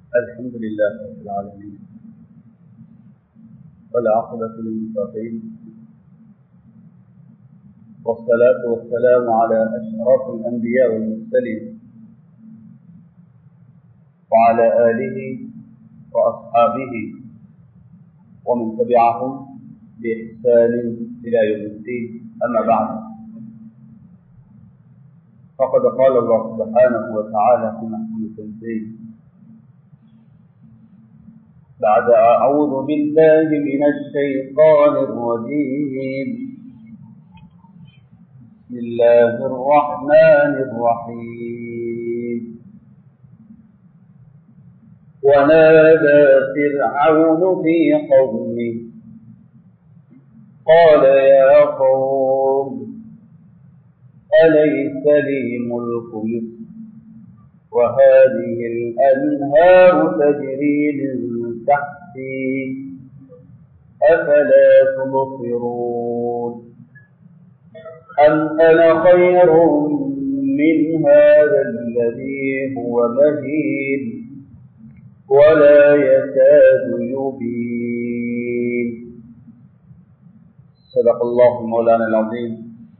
الحمد لله رب العالمين والعاقبة للمتقين والصلاة والسلام على أشرف الأنبياء والمرسلين وعلى آله وأصحابه ومن تبعهم بإحسان إلى يوم الدين أما بعد فقد قال الله سبحانه وتعالى في محكم التنزيل بعد أعوذ بالله من الشيطان الرجيم بسم الله الرحمن الرحيم ونادى فرعون في قومه قال يا قوم أليس لي ملك مصر وهذه الأنهار تجري من تحتي أفلا تبصرون أم أنا خير من هذا الذي هو مهين ولا يكاد يبين صدق الله مولانا العظيم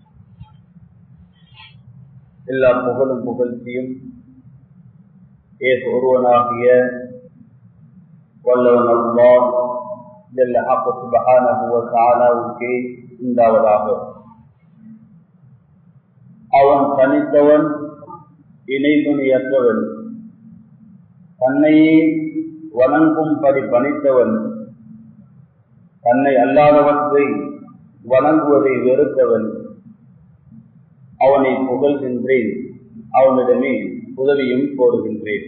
எல்லா புகழும் புகழ்ச்சியும் ஏசு ஒருவனாகிய வல்லவன் அல்லா ஜல்ல ஹக்கு சுபஹானஹு வ தஆலாவுக்கே உண்டாவதாக அவன் தனித்தவன் இணை துணியற்றவன் தன்னையே வணங்கும்படி பணித்தவன் தன்னை அல்லாதவற்றை வணங்குவதை வெறுத்தவன் அவனை புகழ்கின்றேன் அவனிடமே உதவியும் கோருகின்றேன்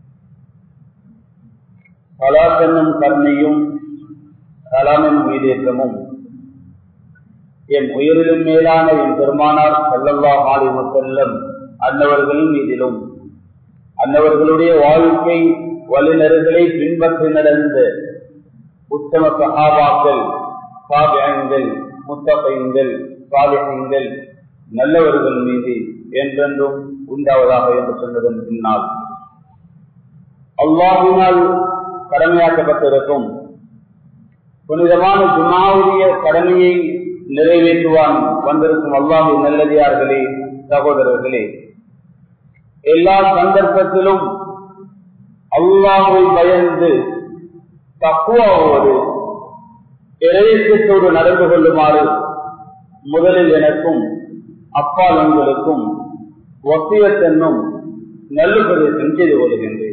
கலாசென்னும் கருணையும் கலாமின் மீதேற்றமும் என் உயிரிலும் மேலான என் பெருமானார் செல்லல்லா மாறி செல்லம் அன்னவர்கள் மீதிலும் அன்னவர்களுடைய வாழ்க்கை வல்லுநர்களை பின்பற்றி நடந்த உத்தம சகாபாக்கள் சாபியங்கள் முத்தகைங்கள் சாலிகங்கள் நல்லவர்கள் மீது என்றென்றும் உண்டாவதாக என்று சொன்னதன் பின்னால் அல்லாஹினால் கடமையாக்கப்பட்டிருக்கும் புனிதமான ஜுமாவுடைய கடமையை நிறைவேற்றுவான் வந்திருக்கும் அல்லாஹி நல்லதியார்களே சகோதரர்களே எல்லா சந்தர்ப்பத்திலும் அல்லாஹை பயந்து தக்குவாவோடு இறையத்தோடு நடந்து கொள்ளுமாறு முதலில் எனக்கும் அப்பால் உங்களுக்கும் ஒத்தியத்தென்னும் நல்லுபதேசம் செய்து கொள்கின்றேன்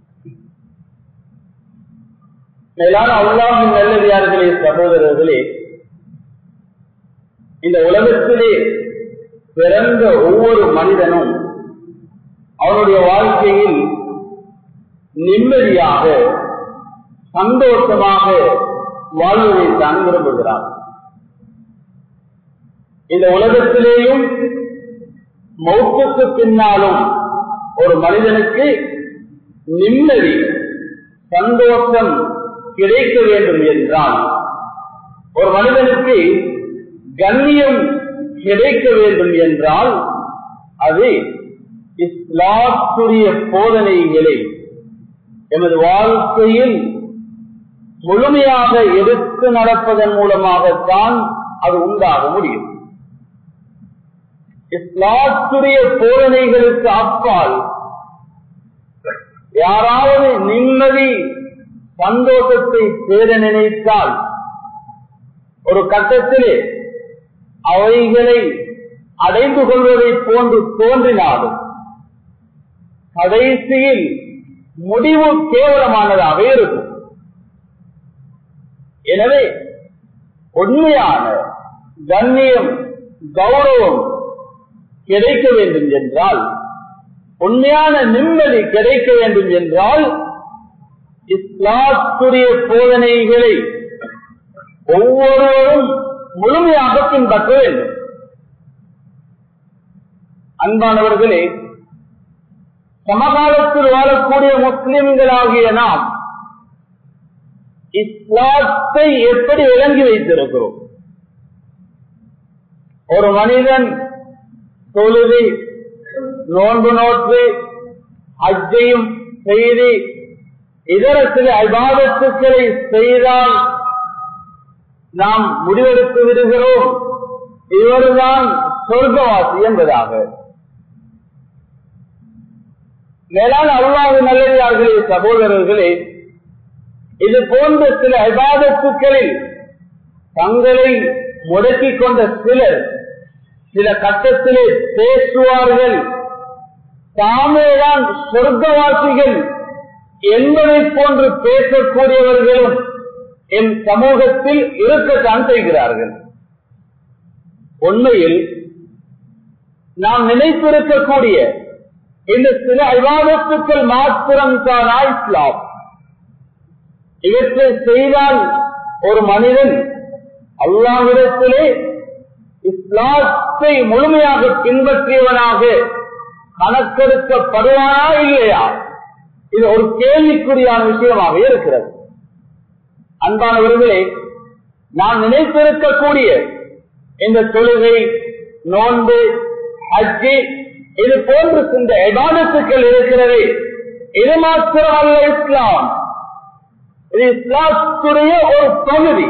மேலான அல்லாஹின் நல்லதியார்களே சகோதரர்களே இந்த உலகத்திலே பிறந்த ஒவ்வொரு மனிதனும் அவனுடைய வாழ்க்கையில் நிம்மதியாக சந்தோஷமாக வாழ்வதை தான் விரும்புகிறான் இந்த உலகத்திலேயும் மௌத்துக்கு பின்னாலும் ஒரு மனிதனுக்கு நிம்மதி சந்தோஷம் கிடைக்க வேண்டும் என்றால் ஒரு மனிதனுக்கு கண்ணியம் கிடைக்க வேண்டும் என்றால் அது இஸ்லாத்துடைய போதனைகளை எமது வாழ்க்கையில் முழுமையாக எடுத்து நடப்பதன் மூலமாகத்தான் அது உண்டாக முடியும் இஸ்லாத்துடைய போதனைகளுக்கு அப்பால் யாராவது நிம்மதி சந்தோஷத்தை சேர நினைத்தால் ஒரு கட்டத்திலே அவைகளை அடைந்து கொள்வதை போன்று தோன்றினாலும் கடைசியில் முடிவு கேவலமானதாக இருக்கும் எனவே உண்மையான கண்ணியம் கௌரவம் கிடைக்க வேண்டும் என்றால் உண்மையான நிம்மதி கிடைக்க வேண்டும் என்றால் இஸ்லாத்துடைய போதனைகளை ஒவ்வொருவரும் முழுமையாக பின்பற்ற வேண்டும் அன்பானவர்களே சமகாலத்தில் வாழக்கூடிய முஸ்லிம்களாகிய நாம் இஸ்லாத்தை எப்படி விளங்கி வைத்திருக்கிறோம் ஒரு மனிதன் தொழுது நோன்பு நோற்று அஜையும் செய்து இதர சில அபாதத்துக்களை செய்தால் நாம் முடிவெடுத்து விடுகிறோம் இவர்தான் சொர்க்கவாசி என்பதாக மேலான அல்லாஹ் நல்லதார்களே சகோதரர்களே இது போன்ற சில அபாதத்துக்களில் தங்களை முடக்கிக் கொண்ட சிலர் சில கட்டத்திலே பேசுவார்கள் தாமேதான் சொர்க்கவாசிகள் என்பதை போன்று பேசக்கூடியவர்களும் என் சமூகத்தில் இருக்கத்தான் செய்கிறார்கள் உண்மையில் நாம் நினைத்திருக்கக்கூடிய இந்த சில விவாதத்துக்கள் மாத்திரம் தானா இஸ்லாம் இவற்றை செய்தால் ஒரு மனிதன் அல்லாவிடத்திலே இஸ்லாத்தை முழுமையாக பின்பற்றியவனாக கணக்கெடுக்கப்படுவானா இல்லையா இது ஒரு கேள்விக்குறியான விஷயமாக இருக்கிறது அன்பானவர்களே நாம் நினைத்திருக்கக்கூடிய இந்த தொழுகை நோன்பு ஹஜ்ஜி இது போன்று இந்த எபாதத்துக்கள் இருக்கிறது இது மாத்திரமல்ல இஸ்லாம் இது இஸ்லாத்துடைய ஒரு பகுதி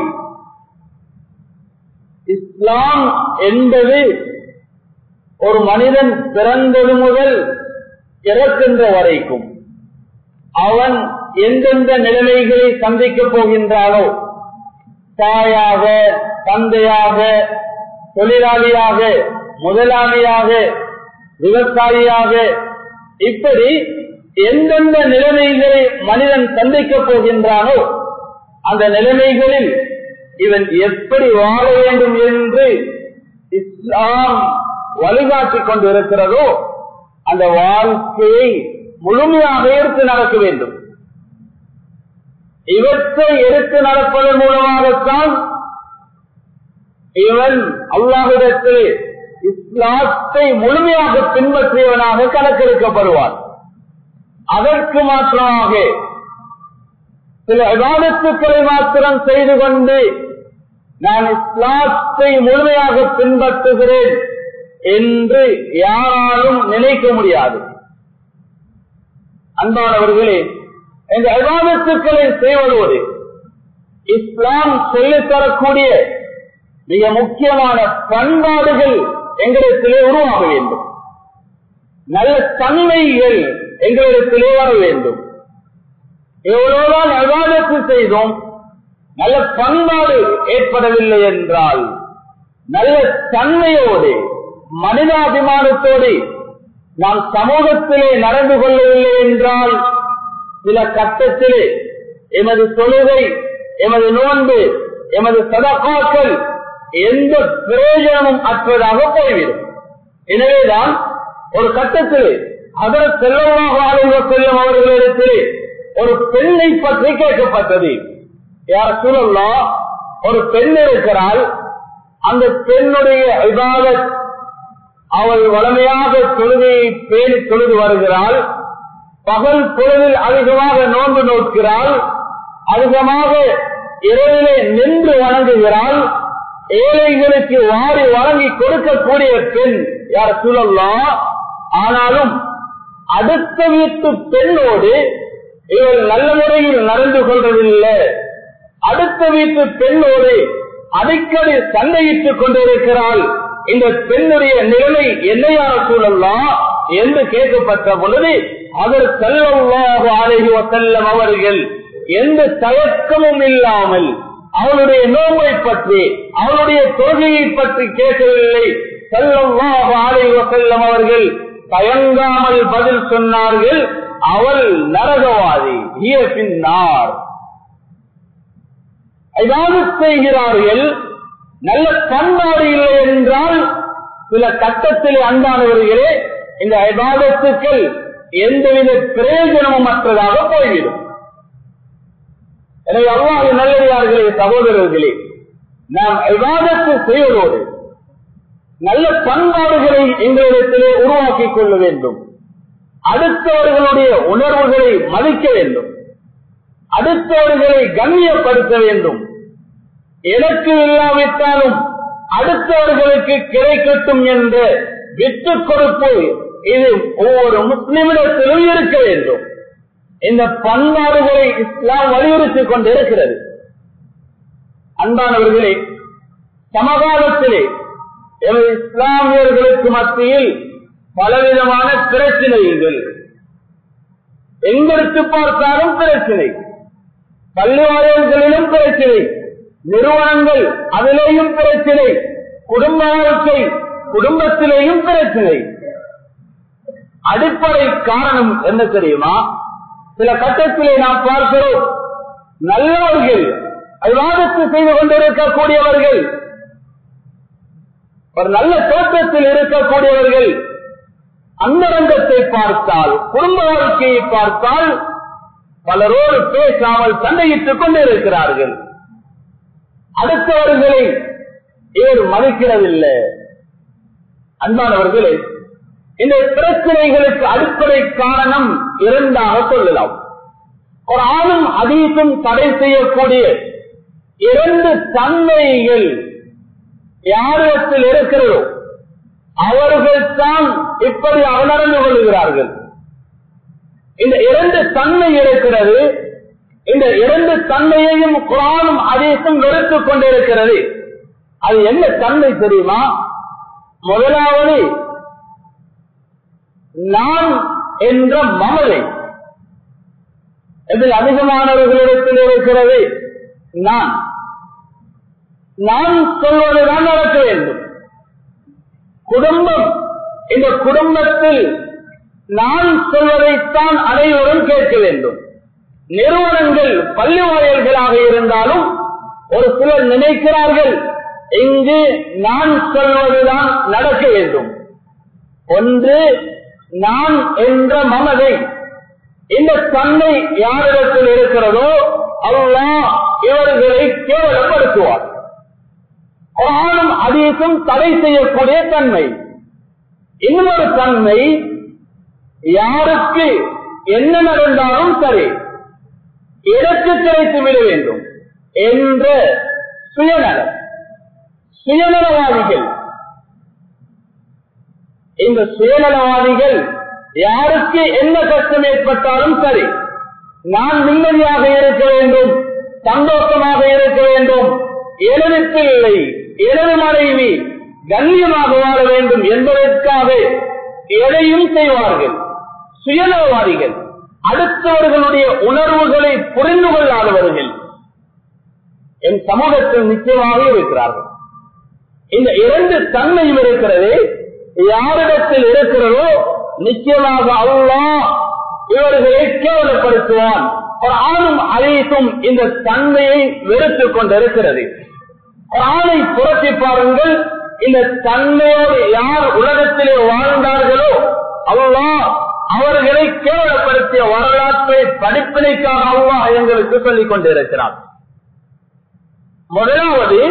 இஸ்லாம் என்பது ஒரு மனிதன் பிறந்தது முதல் இறக்கின்ற வரைக்கும் அவன் எந்தெந்த நிலைமைகளை சந்திக்கப் போகின்றானோ தாயாக தந்தையாக தொழிலாளியாக முதலாளியாக விவசாயியாக இப்படி எந்தெந்த நிலைமைகளை மனிதன் சந்திக்கப் போகின்றானோ அந்த நிலைமைகளில் இவன் எப்படி வாழ வேண்டும் என்று இஸ்லாம் வழிகாட்டிக் கொண்டிருக்கிறதோ அந்த வாழ்க்கையை முழுமையாக எடுத்து நடக்க வேண்டும் இவற்றை எடுத்து நடப்பதன் மூலமாகத்தான் இவன் அல்லாஹிடத்தில் இஸ்லாத்தை முழுமையாக பின்பற்றியவனாக கணக்கெடுக்கப்படுவான் அதற்கு மாற்றமாக சில விவாதத்துக்களை மாத்திரம் செய்து கொண்டு நான் இஸ்லாத்தை முழுமையாக பின்பற்றுகிறேன் என்று யாராலும் நினைக்க முடியாது அன்பானவர்களே இந்த விவாதத்துக்களை செய்வதோடு இஸ்லாம் சொல்லித் தரக்கூடிய மிக முக்கியமான பண்பாடுகள் எங்களிடத்திலே உருவாக வேண்டும் நல்ல தன்மைகள் எங்களிடத்திலே வர வேண்டும் எவ்வளவுதான் விவாதத்து செய்தோம் நல்ல பண்பாடு ஏற்படவில்லை என்றால் நல்ல தன்மையோடு மனிதாபிமானத்தோடு நாம் சமூகத்திலே நடந்து கொள்ளவில்லை என்றால் சில கட்டத்திலே எமது தொழுகை எமது நோன்பு எமது சதகாக்கள் எந்த பிரயோஜனமும் அற்றதாக போய்விடும் எனவேதான் ஒரு கட்டத்தில் அதர் செல்லமாக ஆளுங்க செல்லும் அவர்களிடத்தில் ஒரு பெண்ணை பற்றி கேட்கப்பட்டது யார் சூழல்லாம் ஒரு பெண் இருக்கிறாள் அந்த பெண்ணுடைய விவாதத் அவள் வளமையாக தொழுகையை பேணி தொழுது வருகிறாள் பகல் பொழுதில் அதிகமாக நோன்பு நோக்கிறாள் அதிகமாக இரவிலே நின்று வணங்குகிறாள் ஏழைகளுக்கு வாரி வழங்கி கொடுக்கக்கூடிய பெண் யார் சூழல்லாம் ஆனாலும் அடுத்த வீட்டு பெண்ணோடு இவள் நல்ல முறையில் நடந்து கொள்வதில்லை அடுத்த வீட்டு பெண்ணோடு அடிக்கடி சண்டையிட்டுக் கொண்டிருக்கிறாள் இந்த பெண்ணுடைய நிலைமை என்னையான சூழல்லாம் என்று கேட்கப்பட்ட பொழுது அவர் செல்லவாக அழகி செல்லம் அவர்கள் எந்த தயக்கமும் இல்லாமல் அவளுடைய நோம்பை பற்றி அவளுடைய தொகையை பற்றி கேட்கவில்லை செல்லவாக அழகி செல்லம் அவர்கள் தயங்காமல் பதில் சொன்னார்கள் அவள் நரகவாதி பின்னார் ஏதாவது செய்கிறார்கள் நல்ல பண்பாடு இல்லை என்றால் சில கட்டத்தில் அன்பானவர்களே இந்த ஐபாதத்துக்கள் எந்தவித பிரயோஜனமும் அற்றதாக போய்விடும் எனவே அவ்வாறு நல்லதார்களே சகோதரர்களே நாம் விவாதத்தை செய்வதோடு நல்ல பண்பாடுகளை எங்களிடத்திலே உருவாக்கிக் கொள்ள வேண்டும் அடுத்தவர்களுடைய உணர்வுகளை மதிக்க வேண்டும் அடுத்தவர்களை கண்ணியப்படுத்த வேண்டும் எனக்கு இல்லாவிட்டாலும் அடுத்தவர்களுக்கு கிடைக்கட்டும் என்ற விட்டுக் கொடுப்பு இது ஒவ்வொரு முஸ்லிமிடத்திலும் இருக்க வேண்டும் இந்த பண்பாடுகளை இஸ்லாம் வலியுறுத்திக் கொண்டிருக்கிறது அன்பானவர்களே சமகாலத்திலே எமது இஸ்லாமியர்களுக்கு மத்தியில் பலவிதமான பிரச்சனைகள் எங்களுக்கு பார்த்தாலும் பிரச்சனை பள்ளிவாயல்களிலும் பிரச்சனை நிறுவனங்கள் அதிலேயும் பிரச்சனை குடும்ப வாழ்க்கை குடும்பத்திலேயும் பிரச்சனை அடிப்படை காரணம் என்ன தெரியுமா சில கட்டத்திலே நாம் பார்க்கிறோம் நல்லவர்கள் விவாதத்து செய்து கொண்டிருக்கக்கூடியவர்கள் ஒரு நல்ல தோற்றத்தில் இருக்கக்கூடியவர்கள் அந்தரங்கத்தை பார்த்தால் குடும்ப வாழ்க்கையை பார்த்தால் பலரோடு பேசாமல் சண்டையிட்டுக் கொண்டிருக்கிறார்கள் அடுத்தவர்களை இவர் மதிக்கிறதில்லை அன்பானவர்களே இந்த பிரச்சனைகளுக்கு அடிப்படை காரணம் இரண்டாக சொல்லலாம் ஒரு ஆணும் அதீசும் தடை செய்யக்கூடிய இரண்டு தன்மைகள் யாரிடத்தில் இருக்கிறதோ அவர்கள் தான் இப்படி அவனர்ந்து கொள்கிறார்கள் இந்த இரண்டு தன்மை இருக்கிறது இந்த இரண்டு தன்மையையும் குரானும் அதேசும் வெறுத்துக் கொண்டிருக்கிறது அது என்ன தன்மை தெரியுமா முதலாவது நான் என்ற மமதை இதில் அதிகமானவர்களிடத்தில் இருக்கிறது நான் நான் சொல்வதுதான் நடக்க வேண்டும் குடும்பம் இந்த குடும்பத்தில் நான் சொல்வதைத்தான் அனைவரும் கேட்க வேண்டும் நிறுவனங்கள் பள்ளி வாயல்களாக இருந்தாலும் ஒரு சிலர் நினைக்கிறார்கள் இங்கு நான் சொல்வதுதான் நடக்க வேண்டும் ஒன்று நான் என்ற மமதை இந்த தன்மை யாரிடத்தில் இருக்கிறதோ அல்லாஹ் இவர்களை கேவலப்படுத்துவார் குரானும் அதீசும் தடை செய்யக்கூடிய தன்மை இன்னொரு தன்மை யாருக்கு என்ன நடந்தாலும் சரி எனக்கு கிடைத்து விட வேண்டும் என்ற சுயநலம் சுயநலவாதிகள் இந்த சுயநலவாதிகள் யாருக்கு என்ன கஷ்டம் ஏற்பட்டாலும் சரி நான் நிம்மதியாக இருக்க வேண்டும் சந்தோஷமாக இருக்க வேண்டும் எனது பிள்ளை எனது மனைவி கண்ணியமாக வாழ வேண்டும் என்பதற்காக எதையும் செய்வார்கள் சுயநலவாதிகள் அடுத்தவர்களுடைய உணர்வுகளை புரிந்து கொள்ளாதவர்கள் என் சமூகத்தில் நிச்சயமாக இருக்கிறார்கள் இந்த இரண்டு தன்மையும் இருக்கிறது யாரிடத்தில் இருக்கிறதோ நிச்சயமாக அல்லாஹ் இவர்களை கேவலப்படுத்துவான் ஒரு ஆணும் அழைத்தும் இந்த தன்மையை வெறுத்துக் கொண்டிருக்கிறது ஒரு ஆணை புரட்சி பாருங்கள் இந்த தன்மையோடு யார் உலகத்திலே வாழ்ந்தார்களோ அல்லாஹ் அவர்களை கேவலப்படுத்திய வரலாற்றை படிப்பினைக்காக அல்லாஹ் எங்களுக்கு சொல்லிக் கொண்டிருக்கிறார் முதலாவது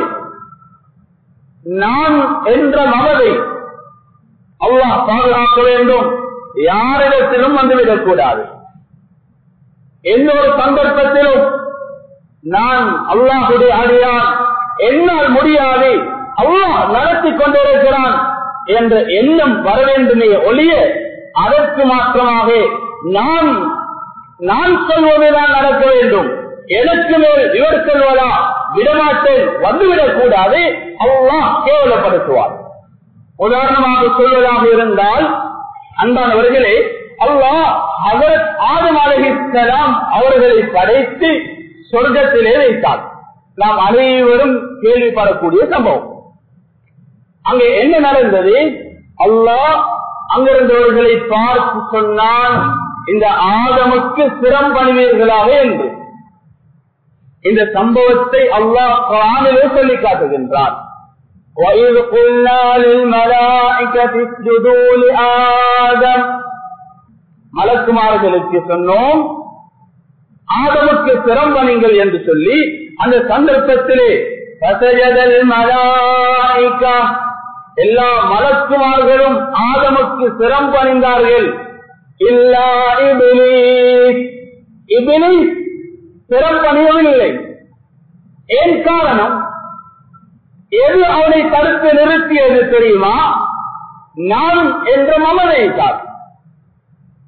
நான் என்ற மமதை அல்லாஹ் பாதுகாக்க வேண்டும் யாரிடத்திலும் வந்துவிடக் கூடாது எந்த ஒரு சந்தர்ப்பத்திலும் நான் அல்லாஹுடைய அடியான் என்னால் முடியாது அல்லாஹ் நடத்தி கொண்டிருக்கிறான் என்ற எண்ணம் வர வேண்டுமே ஒழிய அதற்கு மாற்றமாக நான் நான் சொல்வதுதான் நடக்க வேண்டும் எனக்கு மேல் இவர் சொல்வதா விடமாட்டேன் வந்துவிடக் கூடாது அல்லாஹ் கேவலப்படுத்துவார் உதாரணமாக சொல்வதாக இருந்தால் அன்பானவர்களே அல்லாஹ் அவர் ஆதம் அலகிசலாம் அவர்களை படைத்து சொர்க்கத்திலே வைத்தார் நாம் அனைவரும் கேள்விப்படக்கூடிய சம்பவம் அங்கே என்ன நடந்தது அல்லாஹ் அங்கிருந்தவர்களை பார்த்து சொன்னான் இந்த ஆதமுக்கு சிரம் பணிவீர்களாக என்று இந்த சம்பவத்தை அல்லாஹ் குரானிலே சொல்லி காட்டுகின்றான் وَإِذْ قُلْنَا لِلْمَلَائِكَةِ اسْجُدُوا لِآدَمَ மலக்குமார்களுக்கு சொன்னோம் ஆதமுக்கு சிரம்பணிங்கள் என்று சொல்லி அந்த சந்தர்ப்பத்திலே பசஜதல் மலாய்கா எல்லா மலக்குமார்களும் ஆதமுக்கு சிரம்பணிந்தார்கள் இல்லா இபிலிஸ் இபிலிஸ் சிரம்பணியவில்லை ஏன் காரணம் எது அவனை தடுத்து நிறுத்தியது தெரியுமா நான் என்ற மமதை தான்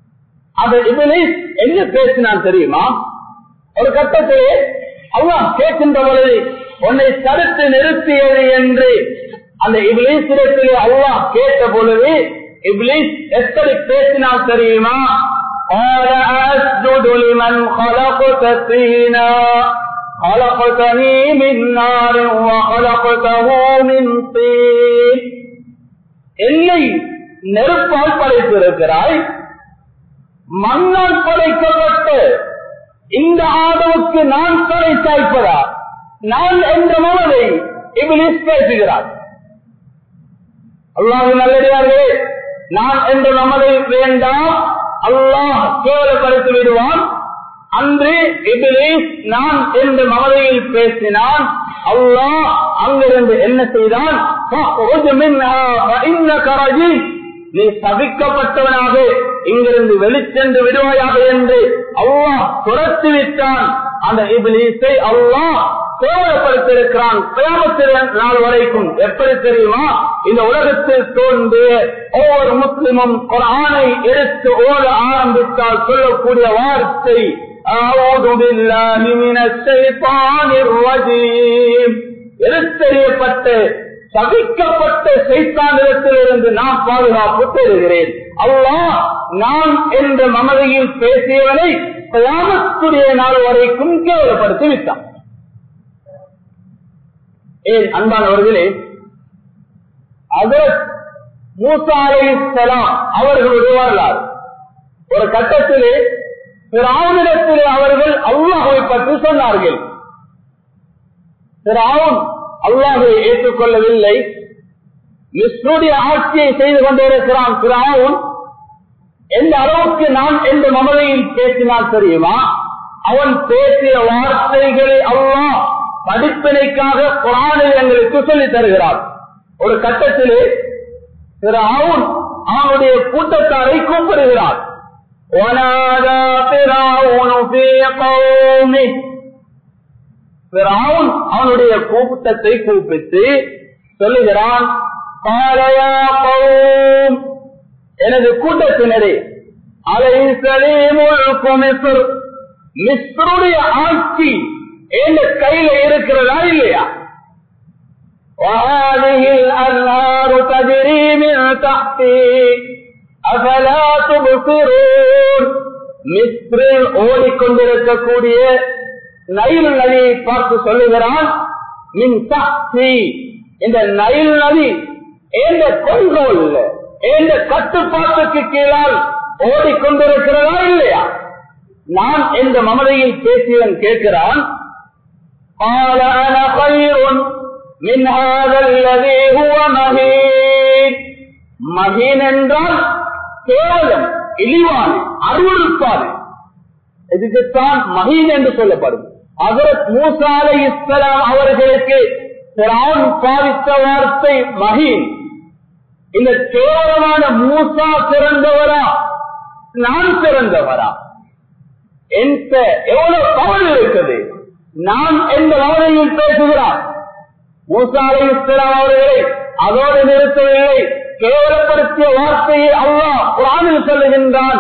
அந்த இபிலிஸ் என்ன பேசினான் தெரியுமா ஒரு கட்டத்திலே அல்லாஹ் கேட்கின்ற பொழுது உன்னை தடுத்து நிறுத்தியது என்று அந்த இபிலிசிடத்திலே அல்லாஹ் கேட்ட பொழுது இபிலிஸ் எப்படி பேசினால் தெரியுமா قال أسجد لمن خلقت طينا خلقتني من نار وخلقته من طين என்னை நெருப்பால் படைத்திருக்கிறாய் மண்ணால் படைக்கப்பட்டு இந்த ஆதவுக்கு நான் தலை சாய்ப்பதா நான் என்ற மனதை இபிலிஸ் பேசுகிறார் அல்லாஹ் நல்லடியார்களே நான் என்ற நமதை வேண்டாம் அல்லாஹ் கேவலப்படுத்தி விடுவான் அன்று இபிலிஸ் நான் என்ற மமதையில் பேசினான் அல்லாஹ் அங்கிருந்து என்ன செய்தான் நீ சபிக்கப்பட்டவனாக இங்கிருந்து வெளிச்சென்று விடுவாயாக என்று அல்லாஹ் துரத்து விட்டான் அந்த இபிலிசை அல்லாஹ் கேவலப்படுத்திருக்கிறான் பிரயாமத்திர நாள் வரைக்கும் எப்படி தெரியுமா இந்த உலகத்தில் தோன்றிய ஒவ்வொரு முஸ்லிமும் ஒரு ஆணை எடுத்து ஓட ஆரம்பித்தால் சொல்லக்கூடிய வார்த்தை أعوذ بالله من الشيطان الرجيم எடுத்தறியப்பட்ட சபிக்கப்பட்ட சைத்தானிடத்திலிருந்து நான் பாதுகாப்பு பெறுகிறேன் அல்லாஹ் நான் என்ற மமதையில் பேசியவனை கிராமத்துடைய நாள் வரைக்கும் கேவலப்படுத்தி விட்டான் ஏன் அன்பானவர்களே அதர் மூசா அலைஹிஸ்ஸலாம் அவர்களுடைய வரலாறு ஒரு கட்டத்திலே பிராவனிடத்திலே அவர்கள் அல்லாஹை பற்றி சொன்னார்கள் பிராவன் அல்லாஹை ஏற்றுக்கொள்ளவில்லை மிஸ்ருடைய ஆட்சியை செய்து கொண்டிருக்கிறான் பிராவன் எந்த அளவுக்கு நான் எந்த மமதையில் பேசினால் தெரியுமா அவன் பேசிய வார்த்தைகளை அல்லாஹ் படிப்பினைக்காக குரானில் எங்களுக்கு சொல்லித் தருகிறார் ஒரு கட்டத்திலே பிராவன் அவனுடைய கூட்டத்தாரை கூப்பிடுகிறார் ونادى فرعون في قومه فرعون அவனுடைய கூட்டத்தை கூப்பிட்டு சொல்லுகிறான் காலையா கௌம் எனது கூட்டத்தினரே அலை சலீமுல் மிஸ்ருடைய ஆட்சி எந்த கையில இருக்கிறதா இல்லையா وهذه الأنهار تجري من تحتي أفلا تبصرون மிஸ்ரில் ஓடிக்கொண்டிருக்கக்கூடிய நைல் நதியை பார்த்து சொல்லுகிறான் மின் சக்தி இந்த நைல் நதி எந்த கொண்டோல் எந்த கட்டுப்பாட்டுக்கு கீழால் ஓடிக்கொண்டிருக்கிறதா இல்லையா நான் எந்த மமதையில் பேசியவன் கேட்கிறான் قال أنا خير من هذا الذي هو مهين மகீன் என்றால் கேவலம் இழிவான அருவறுப்பான இதுக்குத்தான் மகீன் என்று சொல்லப்படும் அதரத் மூசா அலை இஸ்லாம் அவர்களுக்கு பிரான் பாவித்த வார்த்தை மகீன் இந்த கேவலமான மூசா சிறந்தவரா நான் சிறந்தவரா எந்த எவ்வளவு கவலை இருக்குது நான் எந்த கவலையில் பேசுகிறான் மூசா அலை இஸ்லாம் அவர்களை அதோடு நிறுத்தவில்லை கேவலப்படுத்திய வார்த்தையை அல்லாஹ் குரானில் சொல்லுகின்றான்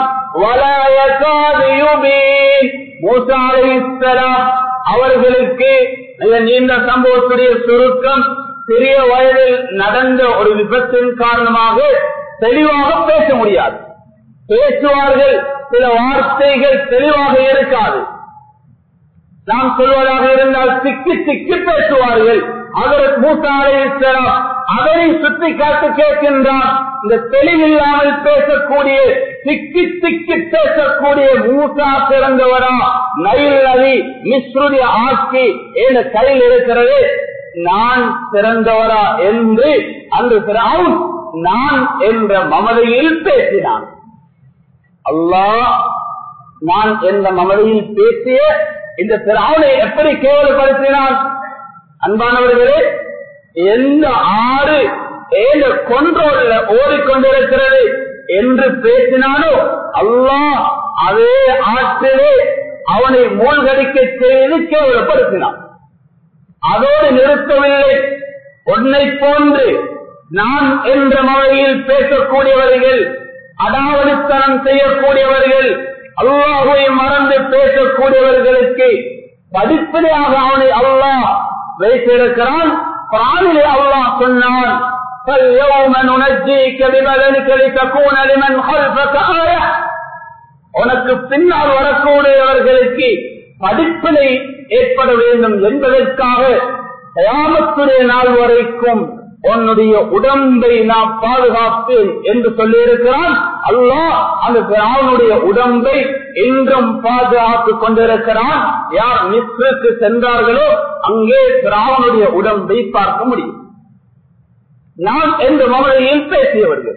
அவர்களுக்கு நீண்ட சம்பவத்துடைய சுருக்கம் சிறிய வயதில் நடந்த ஒரு விபத்தின் காரணமாக தெளிவாக பேச முடியாது பேசுவார்கள் சில வார்த்தைகள் தெளிவாக இருக்காது நாம் சொல்வதாக இருந்தால் திக்கி திக்கி பேசுவார்கள் அதற்கு மூத்தாரை அதனை சுட்டி காட்டு கேட்கின்றான் இந்த தெளிவில்லாமல் பேசக்கூடிய திக்கி திக்கி பேசக்கூடிய மூசா சிறந்தவரா நயில் நதி மிஸ்ருடைய ஆட்சி என கையில் இருக்கிறது நான் சிறந்தவரா என்று அன்று பிறாவும் நான் என்ற மமதையில் பேசினான் அல்லாஹ் நான் என்ற மமதையில் பேசிய இந்த பிராவனை எப்படி கேவலப்படுத்தினான் அன்பானவர்களே எந்த ஆறு ஏழு கொன்றோட ஓடிக்கொண்டிருக்கிறது என்று பேசினானோ அல்லாஹ் அதே ஆற்றிலே அவனை மூழ்கடிக்க செய்து கேவலப்படுத்தினான் அதோடு நிறுத்தவில்லை உன்னை போன்று நான் என்ற முறையில் பேசக்கூடியவர்கள் அடாவடித்தனம் செய்யக்கூடியவர்கள் அல்லாஹுவை மறந்து பேசக்கூடியவர்களுக்கு படிப்படியாக அவனை அல்லாஹ் வைத்திருக்கிறான் பிராணிலே அல்லாஹ் சொன்னான் فَالْيَوْمَ نُنَجِّيكَ بِبَدَنِكَ لِتَكُونَ لِمَنْ خَلْفَكَ آيَةً உனக்கு பின்னால் வரக்கூடியவர்களுக்கு படிப்பினை ஏற்பட வேண்டும் என்பதற்காக கயாமத்துடைய நாள் வரைக்கும் உன்னுடைய உடம்பை நான் பாதுகாப்பேன் என்று சொல்லியிருக்கிறான் அல்லாஹ் அந்த பிராவனுடைய உடம்பை இன்றும் பாதுகாத்துக் கொண்டிருக்கிறான் யார் மிஸ்ருக்கு சென்றார்களோ அங்கே பிராவனுடைய உடம்பை பார்க்க முடியும் நான் என்ற மமதையில் பேசியவர்கள்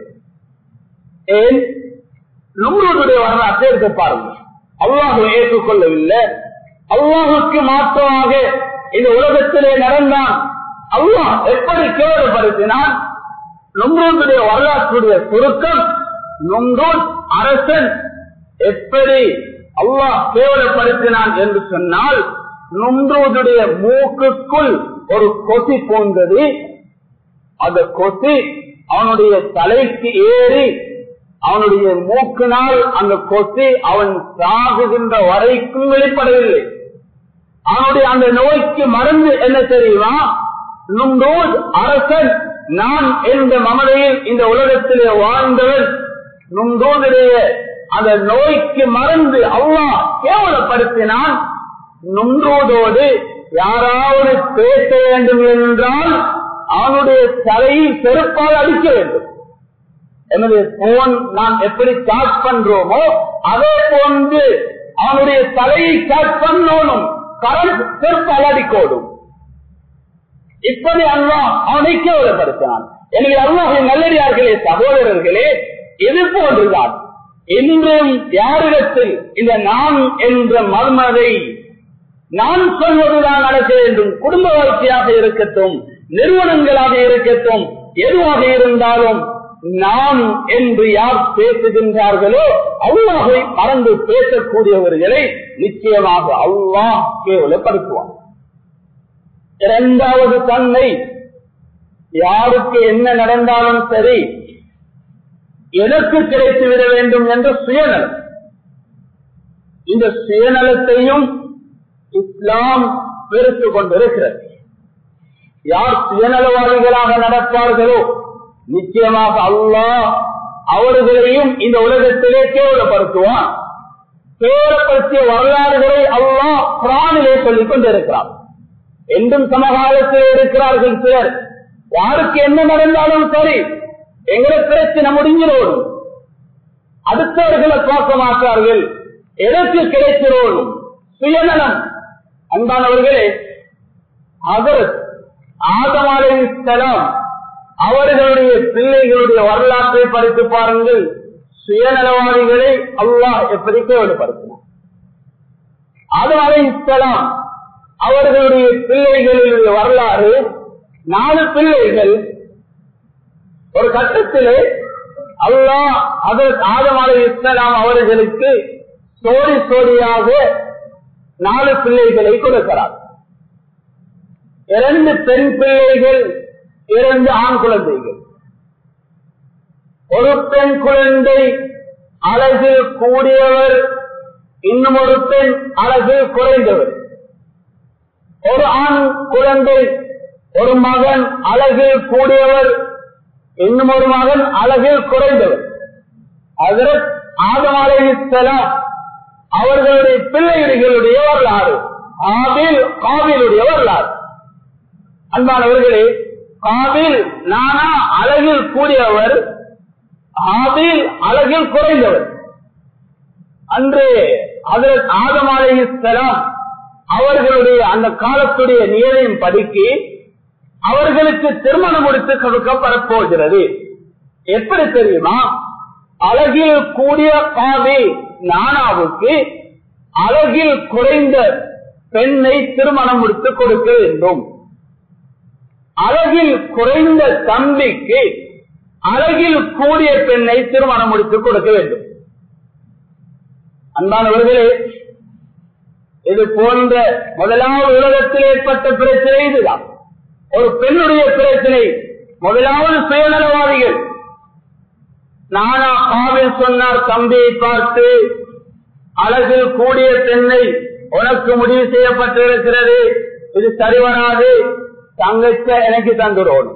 ஏன் நும்ருடைய வரலாற்றை எடுத்து பாருங்க அல்லாஹு ஏற்றுக்கொள்ளவில்லை அல்லாஹுக்கு மாற்றமாக இந்த உலகத்திலே நடந்தான் அல்லாஹ் எப்படி கேவலப்படுத்தினான் நும்ரூதுடைய வரலாற்றுடைய சுருக்கம் நும்ரூத் அரசன் எப்படி அல்லாஹ் கேவலப்படுத்தினான் என்று சொன்னால் நும்ரூதுடைய மூக்குக்குள் ஒரு கொசி போன்றது அந்த கொசி அவனுடைய தலைக்கு ஏறி அவனுடைய மூக்கினால் அந்த கொசி அவன் சாகுகின்ற வரைக்கும் வெளிப்படவில்லை அவனுடைய அந்த நோய்க்கு மருந்து என்ன தெரியுமா நுங்கோத் அரசன் நான் என்ற மமதையில் இந்த உலகத்திலே வாழ்ந்தவன் நுங்கோதுடைய அந்த நோய்க்கு மருந்து அவ்வா கேவலப்படுத்தினான் நுங்கோதோடு யாராவது பேச வேண்டும் என்றால் அவனுடைய தலையில் செருப்பால் அடிக்க வேண்டும் என்னுடைய போன் நாம் எப்படி சார்ஜ் பண்றோமோ அதே போன்று அவனுடைய தலையை சார்ஜ் பண்ணணும் கரண்ட் செருப்பால் அடிக்கோடும் இப்படி அல்லாஹ் அவனை கேவலப்படுத்தினான் எனவே அல்லாஹின் நல்லடியார்களே சகோதரர்களே இது போன்றுதான் இன்றும் யாரிடத்தில் இந்த நான் என்ற மர்மதை நான் சொல்வதுதான் நடக்க வேண்டும் குடும்ப வாழ்க்கையாக இருக்கட்டும் நிறுவனங்களாக இருக்கட்டும் எதுவாக இருந்தாலும் நாம் என்று யார் பேசுகின்றார்களோ அல்லாஹை மறந்து பேசக்கூடியவர்களை நிச்சயமாக அல்லாஹ் கேவலப்படுத்துவான் இரண்டாவது தன்மை யாருக்கு என்ன நடந்தாலும் சரி எனக்கு கிடைத்து விட வேண்டும் என்ற சுயநலம் இந்த சுயநலத்தையும் இஸ்லாம் பெருத்துக் கொண்டிருக்கிறது யார் சுயநலவாதிகளாக நடப்பார்களோ நிச்சயமாக அல்லாஹ் அவர்களையும் இந்த உலகத்திலே கேவலப்படுத்துவான் கேவலப்படுத்திய வரலாறுகளை அல்லாஹ் பிராணிலே சொல்லிக் கொண்டிருக்கிறார் என்றும் சமகாலத்தில் இருக்கிறார்கள் சிலர் யாருக்கு என்ன நடந்தாலும் சரி எங்களை பிரச்சனை முடிஞ்சிரோடும் அடுத்தவர்களை பார்க்க மாட்டார்கள் எதற்கு கிடைக்கிறோடும் சுயநலம் அன்பானவர்களே அவர் ஆதமாலாம் அவர்களுடைய பிள்ளைகளுடைய வரலாற்றை படித்து பாருங்கள் சுயநலவாதிகளை அல்லாஹ் எப்படி கேவலப்படுத்தினார் ஆதம் இஸ்லாம் அவர்களுடைய பிள்ளைகளுடைய வரலாறு நாலு பிள்ளைகள் ஒரு கட்டத்திலே அல்லாஹ் அதற்கு ஆதம் அலை இஸ்லாம் அவர்களுக்கு சோடி சோடியாக நாலு பிள்ளைகளை கொடுக்கிறார் இரண்டு பெண் பிள்ளைகள் இரண்டு ஆண் குழந்தைகள் ஒரு பெண் குழந்தை அழகில் கூடியவர் இன்னும் ஒரு பெண் அழகில் குறைந்தவர் ஒரு ஆண் குழந்தை ஒரு மகன் அழகில் கூடியவர் இன்னும் ஒரு மகன் அழகில் குறைந்தவர் அதற்கு ஆதம் அலைஹிஸ்ஸலாம் அவர்களுடைய பிள்ளைகளுடைய வரலாறு ஆபில் காபிலுடைய வரலாறு அன்பானவர்களே காபில் நானா அழகில் கூடியவர் ஆபில் அழகில் குறைந்தவர் அன்று அதற்கு ஆதம் அலைஹிஸ்ஸலாம் அவர்களுடைய அந்த காலத்துடைய நியதையும் படிக்கு அவர்களுக்கு திருமணம் முடித்து கொடுக்கப்பட போகிறது எப்படி தெரியுமா அழகில் கூடிய காவி நானாவுக்கு அழகில் குறைந்த பெண்ணை திருமணம் முடித்து கொடுக்க வேண்டும் அழகில் குறைந்த தம்பிக்கு அழகில் கூடிய பெண்ணை திருமணம் முடித்து கொடுக்க வேண்டும் அன்பானவர்களே இது போன்ற முதலாவது உலகத்தில் ஏற்பட்ட பிரச்சனை இதுதான் ஒரு பெண்ணுடைய பிரச்சனை முதலாவது சுயநலவாதிகள் நானா காவில் சொன்னார் தம்பியை பார்த்து அழகில் கூடிய பெண்ணை உனக்கு முடிவு செய்யப்பட்டிருக்கிறது இது சரி வராது தங்கச்ச எனக்கு தந்துடும்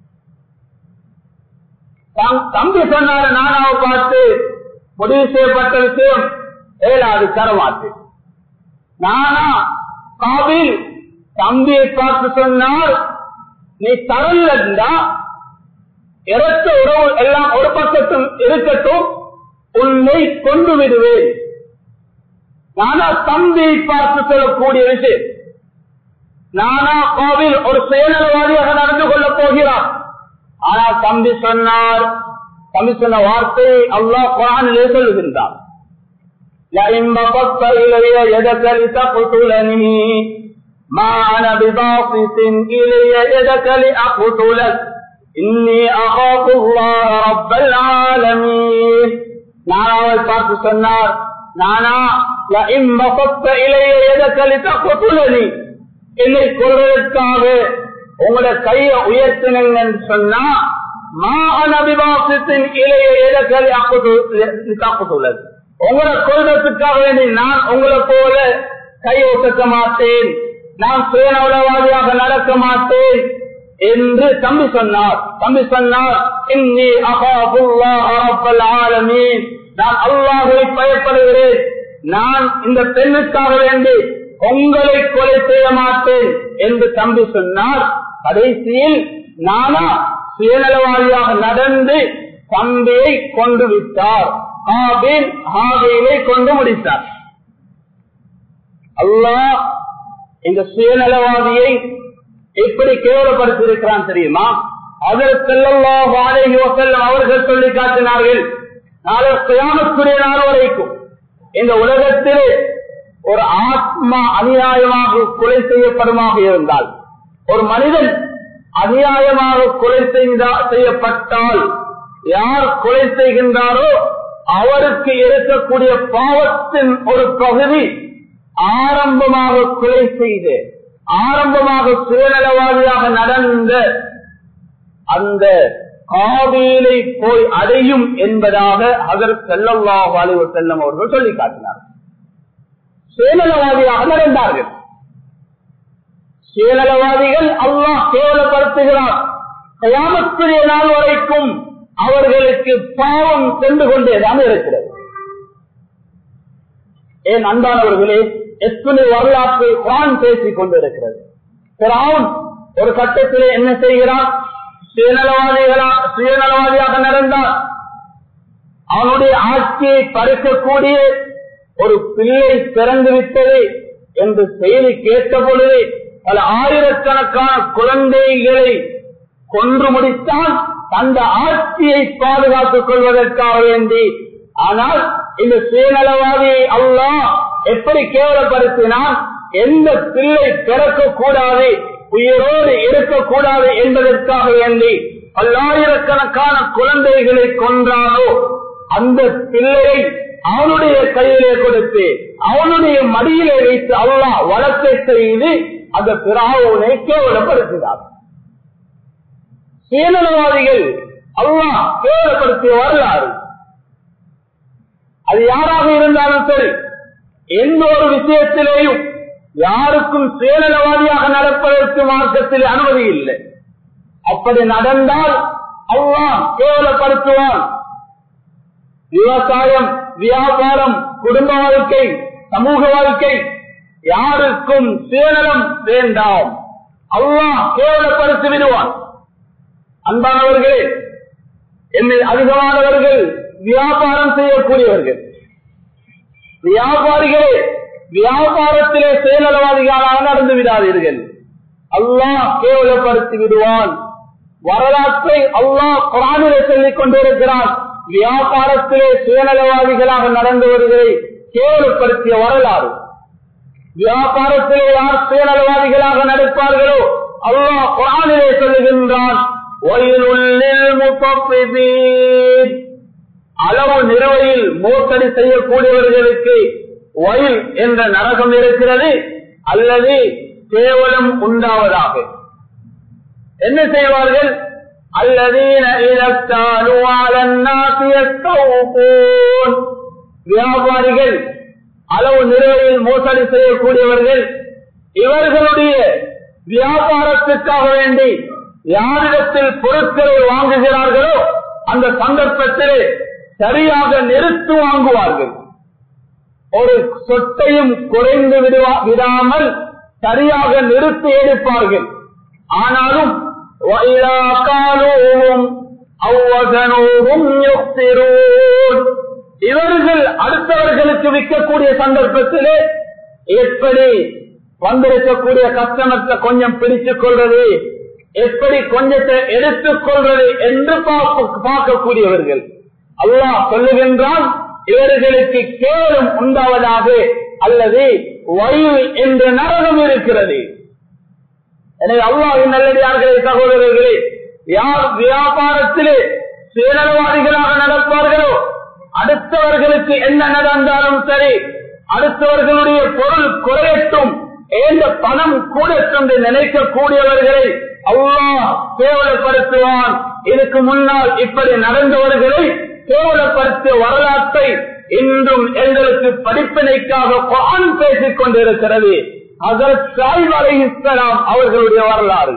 தம்பி சொன்னாரு நானாவை பார்த்து முடிவு செய்யப்பட்ட விஷயம் ஏழாது தரமாட்டு நானா காவில் தம்பியை பார்த்து சொன்னார் நீ தரல இருந்தா இறக்க உறவு எல்லாம் ஒரு பக்கத்தும் இருக்கட்டும் உன்னை கொண்டு விடுவேன் நானா தம்பியை பார்த்து சொல்லக்கூடிய விஷயம் நானா கோவில் ஒரு சுயநலவாதியாக நடந்து கொள்ளப் போகிறார் ஆனால் தம்பி சொன்னார் தம்பி சொன்ன வார்த்தை அல்லாஹ் குரானிலே சொல்லுகின்றார் لئن بسطت إلي يدك لتقتلني ما أنا بباسط إلي يدك لأقتلك إني أخاف الله رب العالمين நானாவை பார்த்து சொன்னார் நானா لئن بسطت إلي يدك لتقتلني என்னை கொள்வதற்காக உங்களோட கைய உயர்த்தினங்கன்னு சொன்னா மா அனபிவாசத்தின் இலைய எதக்கலி தாக்குத்துள்ளது உங்களை கொள்வதற்காக வேண்டி நான் உங்களை போல கை ஒட்டக்க மாட்டேன் நான் சுயநலவாதியாக நடக்க மாட்டேன் என்று தம்பி சொன்னார் தம்பி சொன்னார் இன்னி ஆலமீன் நான் அல்லாஹை பயப்படுகிறேன் நான் இந்த பெண்ணுக்காக வேண்டி உங்களை கொலை செய்ய மாட்டேன் என்று தம்பி சொன்னார் கடைசியில் நானா சுயநலவாதியாக நடந்து தம்பியை கொண்டு விட்டார் ஹாபின் ஹாபிலை கொண்டு முடித்தார் அல்லாஹ் இந்த சுயநலவாதியை எப்படி கேவலப்படுத்தியிருக்கிறான் தெரியுமா அதற்கெல்லாம் அவர்கள் சொல்லி காட்டினார்கள் நாளை சுயாமத்துடைய நாள் வரைக்கும் இந்த உலகத்திலே ஒரு ஆத்மா அநியாயமாக கொலை செய்யப்படுமாக இருந்தால் ஒரு மனிதன் அநியாயமாக கொலை செய்யப்பட்டால் யார் கொலை செய்கின்றாரோ அவருக்கு இருக்கக்கூடிய பாவத்தின் ஒரு பகுதி ஆரம்பமாக கொலை செய்து ஆரம்பமாக சுயநலவாதியாக நடந்த அந்த காவிலை போய் அடையும் என்பதாக அதர் செல்லல்லாஹ் அலிவ செல்லம் அவர்கள் சொல்லி காட்டினார்கள் சுயநலவாதியாக நடந்தார்கள் சுயநலவாதிகள் அல்லாஹ் கேவலப்படுத்துகிறார் கயாமத்துடைய நாள் வரைக்கும் அவர்களுக்கு பாவம் சென்று கொண்டேதான் இருக்கிறது ஏன் அன்பானவர்களே எத்தனை வரலாற்றை குரான் பேசிக் கொண்டிருக்கிறது பிறாவும் ஒரு கட்டத்திலே என்ன செய்கிறான் சுயநலவாதிகளா சுயநலவாதியாக நடந்தார் அவனுடைய ஆட்சியை பறிக்கக்கூடிய ஒரு பிள்ளை பிறந்து விட்டது என்று செய்தி கேட்ட பொழுது பல ஆயிரக்கணக்கான குழந்தைகளை கொன்று முடித்தான் அந்த ஆட்சியை பாதுகாத்துக் கொள்வதற்காக வேண்டி ஆனால் இந்த சுயநலவாதியை அல்லாஹ் எப்படி கேவலப்படுத்தினால் எந்த பிள்ளை பிறக்கக்கூடாது உயிரோடு இருக்கக்கூடாது என்பதற்காக வேண்டி பல்லாயிரக்கணக்கான குழந்தைகளை கொன்றானோ அந்த பிள்ளையை அவனுடைய கையிலே கொடுத்து அவனுடைய மடியிலே வைத்து அல்லாஹ் வழக்கை செய்து அந்த பிராவுனை கேவலப்படுத்தினார் சுயநலவாதிகள் அல்லாஹ் கேவலப்படுத்திய வரலாறு அது யாராக இருந்தாலும் சரி எந்த ஒரு விஷயத்திலேயும் யாருக்கும் சுயநலவாதியாக நடப்பதற்கு மார்க்கத்தில் அனுமதி இல்லை அப்படி நடந்தால் அல்லாஹ் கேவலப்படுத்துவான் விவசாயம் வியாபாரம் குடும்ப வாழ்க்கை சமூக வாழ்க்கை யாருக்கும் சுயநலம் வேண்டாம் அல்லாஹ் கேவலப்படுத்தி விடுவான் அன்பானவர்களே என்னை அதிகமானவர்கள் வியாபாரம் செய்யக்கூடியவர்கள் வியாபாரிகளே வியாபாரத்திலே செயலவாதிகளாக நடந்து விடாதீர்கள் அல்லாஹ் கேவலப்படுத்தி விடுவான் வரலாற்றை அல்லாஹ் குரானிலே சொல்லிக் கொண்டிருக்கிறான் வியாபாரத்திலே சுயநலவாதிகளாக நடந்தவர்களை கேவலப்படுத்திய வரலாறு வியாபாரத்திலே யார் சுயநலவாதிகளாக நடப்பார்களோ அல்லாஹ் குரானிலே சொல்லுகின்றான் அளவு நிறுவையில் மோசடி செய்யக்கூடியவர்களுக்கு வயல் என்ற நரகம் இருக்கிறது அல்லது கேவலம் உண்டாவதாக என்ன செய்வார்கள் الذين إذا اكتالوا على الناس يستوفون வியாபாரிகள் அளவு நிறைவில் மோசடி செய்யக்கூடியவர்கள் இவர்களுடைய வியாபாரத்துக்காக வேண்டி யாரிடத்தில் பொருட்களை வாங்குகிறார்களோ அந்த சந்தர்ப்பத்திலே சரியாக நிறுத்து வாங்குவார்கள் ஒரு சொட்டையும் குறைந்து விடுவா விடாமல் சரியாக நிறுத்தி எடுப்பார்கள் ஆனாலும் وَإِذَا قَالُوهُمْ أَوْ وَزَنُوهُمْ يُخْسِرُونَ இவர்கள் அடுத்தவர்களுக்கு விற்கக்கூடிய சந்தர்ப்பத்திலே எப்படி வந்திருக்கக்கூடிய கஸ்டமர்ஸை கொஞ்சம் பிடித்துக் கொள்வது எப்படி கொஞ்சத்தை எடுத்துக் கொள்வது என்று பார்க்க- பார்க்கக்கூடியவர்கள் அல்லாஹ் சொல்லுகின்றான் இவர்களுக்கு கேவலம் உண்டாவதாக அல்லது வயு என்ற நரகம் இருக்கிறது எனவே அல்லாஹின் நல்லடியார்களே சகோதரர்களே யார் வியாபாரத்திலே சுயநலவாதிகளாக நடப்பார்களோ அடுத்தவர்களுக்கு என்ன நடந்தாலும் சரி அடுத்தவர்களுடைய பொருள் குறையட்டும் ஏந்த பணம் கூடட்டும் என்று நினைக்கக்கூடியவர்களை அல்லாஹ் கேவலப்படுத்துவான் இதுக்கு முன்னால் இப்படி நடந்தவர்களை கேவலப்படுத்திய வரலாற்றை இன்றும் எங்களுக்கு படிப்பினைக்காக குரான் பேசிக் கொண்டிருக்கிறது அதற்கு சாயிப் அலைஹிஸ்ஸலாம் அவர்களுடைய வரலாறு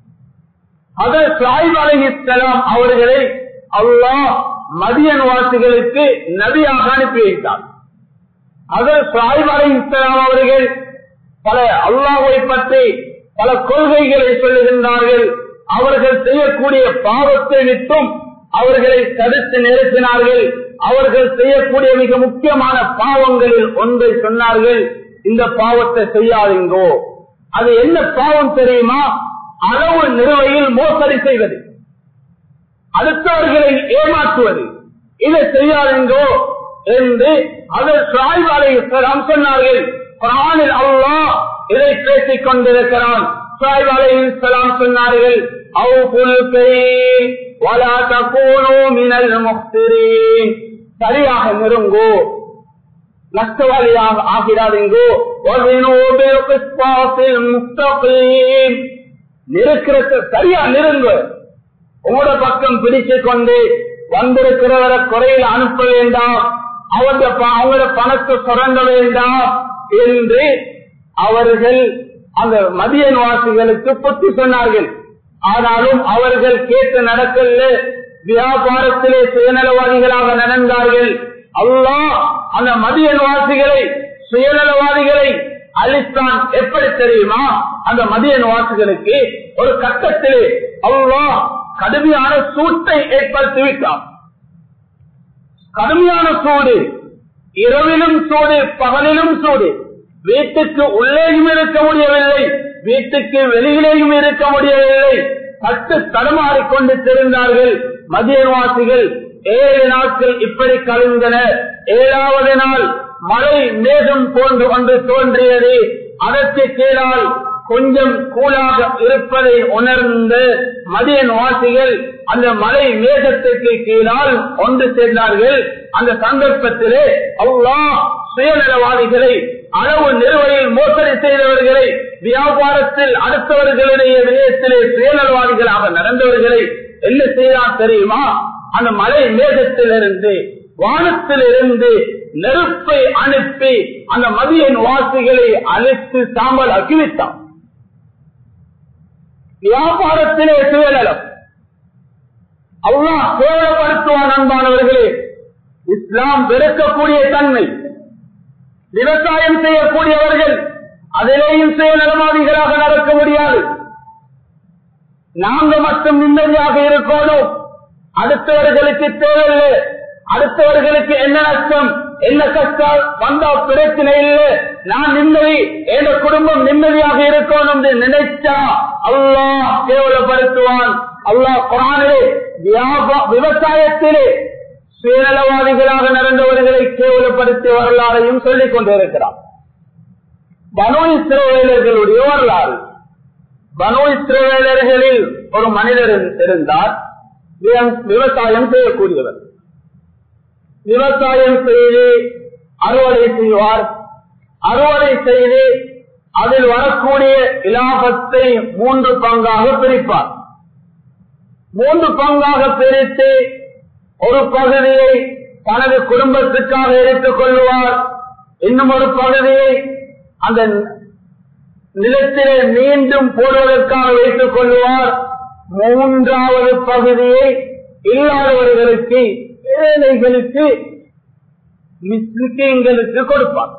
அதற்கு சாயிப் அலைஹிஸ்ஸலாம் அவர்களை அல்லாஹ் மதியன் வாசிகளுக்கு நபியாக அனுப்பி வைத்தார் அதற்கு சாயிப் அலைஹிஸ்ஸலாம் அவர்கள் பல அல்லாஹை பற்றி பல கொள்கைகளை சொல்லுகின்றார்கள் அவர்கள் செய்யக்கூடிய பாவத்தை விட்டும் அவர்களை தடுத்து நிறுத்தினார்கள் அவர்கள் செய்யக்கூடிய மிக முக்கியமான பாவங்களில் ஒன்றை சொன்னார்கள் இந்த பாவத்தை செய்யாதீங்கோ அது என்ன பாவம் தெரியுமா அளவு நிறுவையில் மோசடி செய்வது அடுத்தவர்களை ஏமாற்றுவது இதை செய்யாதீங்கோ என்று அதர் சாய்வாலை சொன்னார்கள் குரானில் அல்லாஹ் இதை பேசிக் கொண்டிருக்கிறான் சாய்வாலை சொன்னார்கள் அவுபுல் பெய் வலா தகூனோ மினல் முக்திரீன் சரியாக நெருங்கோ நஷ்டவாளியாக ஆகிறாதீங்கோ நிற்கிறது சரியா நெருங்க உங்களோட பக்கம் பிடிச்சு கொண்டு வந்திருக்கிறவரை குறையில் அனுப்ப வேண்டாம் அவங்க அவங்களோட பணத்தை சுரண்ட வேண்டாம் என்று அவர்கள் அந்த மதியன் வாசிகளுக்கு புத்தி சொன்னார்கள் ஆனாலும் அவர்கள் கேட்டு நடக்கல வியாபாரத்திலே சுயநலவாதிகளாக நடந்தார்கள் அல்லாஹ் அந்த மதியன் வாசிகளை சுயநலவாதிகளை அழித்தான் எப்படி தெரியுமா அந்த மதியன் வாசிகளுக்கு ஒரு கட்டத்திலே அல்லாஹ் கடுமையான சூட்டை ஏற்படுத்தி விட்டான் கடுமையான சூடு இரவிலும் சூடு பகலிலும் சூடு வீட்டுக்கு உள்ளேயும் இருக்க முடியவில்லை வீட்டுக்கு வெளியிலேயும் இருக்க முடியவில்லை பட்டு தடுமாறிக்கொண்டு தெரிந்தார்கள் மதியவாசிகள் ஏழு நாட்கள் இப்படி கழிந்தன ஏழாவது நாள் மழை மேகம் போன்று ஒன்று தோன்றியது அதற்கு கீழால் கொஞ்சம் கூலாக இருப்பதை உணர்ந்து மதியன் வாசிகள் அந்த மலை மேகத்திற்கு கீழால் ஒன்று சேர்ந்தார்கள் அந்த சந்தர்ப்பத்திலே அல்லாஹ் சுயநலவாதிகளை அளவு நிறுவனையில் மோசடி செய்தவர்களை வியாபாரத்தில் அடுத்தவர்களுடைய விடயத்திலே சுயநலவாதிகளாக நடந்தவர்களை என்ன செய்தார் தெரியுமா அந்த மலை மேகத்திலிருந்து வானத்திலிருந்து நெருப்பை அனுப்பி அந்த மதியன் வாசிகளை அழைத்து சாம்பல் அக்கிவித்தான் வியாபாரத்திலே சுயநலம் அல்லாஹ் கேவலப்படுத்துவான் அன்பானவர்களே இஸ்லாம் வெறுக்கக்கூடிய தன்மை விவசாயம் செய்யக்கூடியவர்கள் அதிலேயும் சுயநலவாதிகளாக நடக்க முடியாது நாங்க மட்டும் நிம்மதியாக இருக்கணும் அடுத்தவர்களுக்கு தேவையில்லை அடுத்தவர்களுக்கு என்ன நஷ்டம் என்ன கஷ்டம் வந்தா பிரச்சனை இல்லை நான் நிம்மதி என் குடும்பம் நிம்மதியாக இருக்கணும் என்று நினைச்சா அல்லாஹ் கேவலப்படுத்துவான் அல்லாஹ் குரானிலே வியாபா- விவசாயத்திலே சுயநலவாதிகளாக நடந்தவர்களை கேவலப்படுத்திய வரலாறையும் சொல்லிக் கொண்டிருக்கிறார் பனு இஸ்ரவேலர்களுடைய வரலாறு பனு இஸ்ரவேலர்களில் ஒரு மனிதர் இருந்தார் விவ- விவசாயம் செய்யக்கூடியவர் விவசாயம் செய்து அறுவடை செய்வார் அறுவடை செய்து அதில் வரக்கூடிய இலாபத்தை மூன்று பங்காக பிரிப்பார் மூன்று பங்காக பிரித்து ஒரு பகுதியை தனது குடும்பத்துக்காக எடுத்துக் கொள்வார் இன்னும் ஒரு பகுதியை அந்த நிலத்திலே மீண்டும் போடுவதற்காக வைத்துக் கொள்வார் மூன்றாவது பகுதியை இல்லாதவர்களுக்கு ஏழைகளுக்கு முஸ்லிம்களுக்கு கொடுப்பார்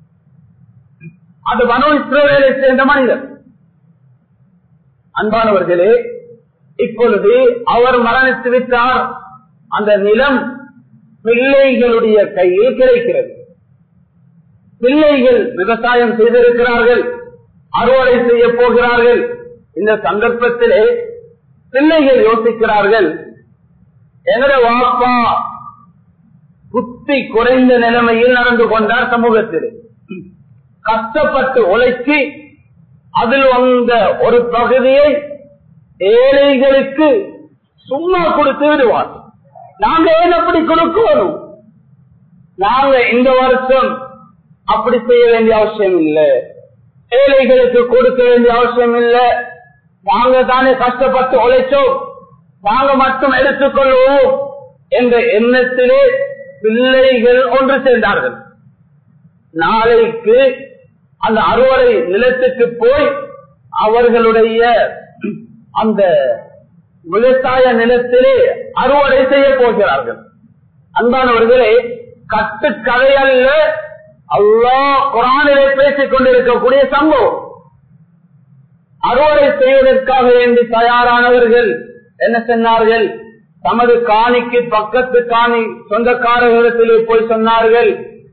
அது மனோ இஸ்ரோவேலை சேர்ந்த மனிதர் அன்பானவர்களே இப்பொழுது அவர் மரணித்து விட்டார் அந்த நிலம் பிள்ளைகளுடைய கையில் கிடைக்கிறது பிள்ளைகள் விவசாயம் செய்திருக்கிறார்கள் அறுவடை செய்ய போகிறார்கள் இந்த சந்தர்ப்பத்திலே பிள்ளைகள் யோசிக்கிறார்கள் எங்கட வாப்பா புத்தி குறைந்த நிலைமையில் நடந்து கொண்டார் சமூகத்தில் கஷ்டப்பட்டு உழைச்சி அதில் வந்த ஒரு பகுதியை ஏழைகளுக்கு சும்மா கொடுத்து விடுவார் நாங்க ஏன் அப்படி கொடுக்கணும் நாங்க இந்த வருஷம் அப்படி செய்ய வேண்டிய அவசியம் இல்லை ஏழைகளுக்கு கொடுக்க வேண்டிய அவசியம் இல்லை நாங்க தானே கஷ்டப்பட்டு உழைச்சோம் நாங்க மட்டும் எடுத்துக்கொள்வோம் என்ற எண்ணத்திலே பிள்ளைகள் ஒன்று சேர்ந்தார்கள் நாளைக்கு அந்த அறுவடை நிலத்துக்கு போய் அவர்களுடைய அந்த விவசாய நிலத்திலே அறுவடை செய்ய போகிறார்கள் அன்பானவர்களே கட்டுக்கதை அல்ல அல்லா குரானிலே பேசிக் கொண்டிருக்கக்கூடிய சம்பவம் அறுவடை செய்வதற்காக வேண்டி தயாரானவர்கள் என்ன சொன்னார்கள் தமது காணிக்கு பக்கத்து காணி சொந்தக்காரர்களிடத்திலே போய் சொன்னார்கள்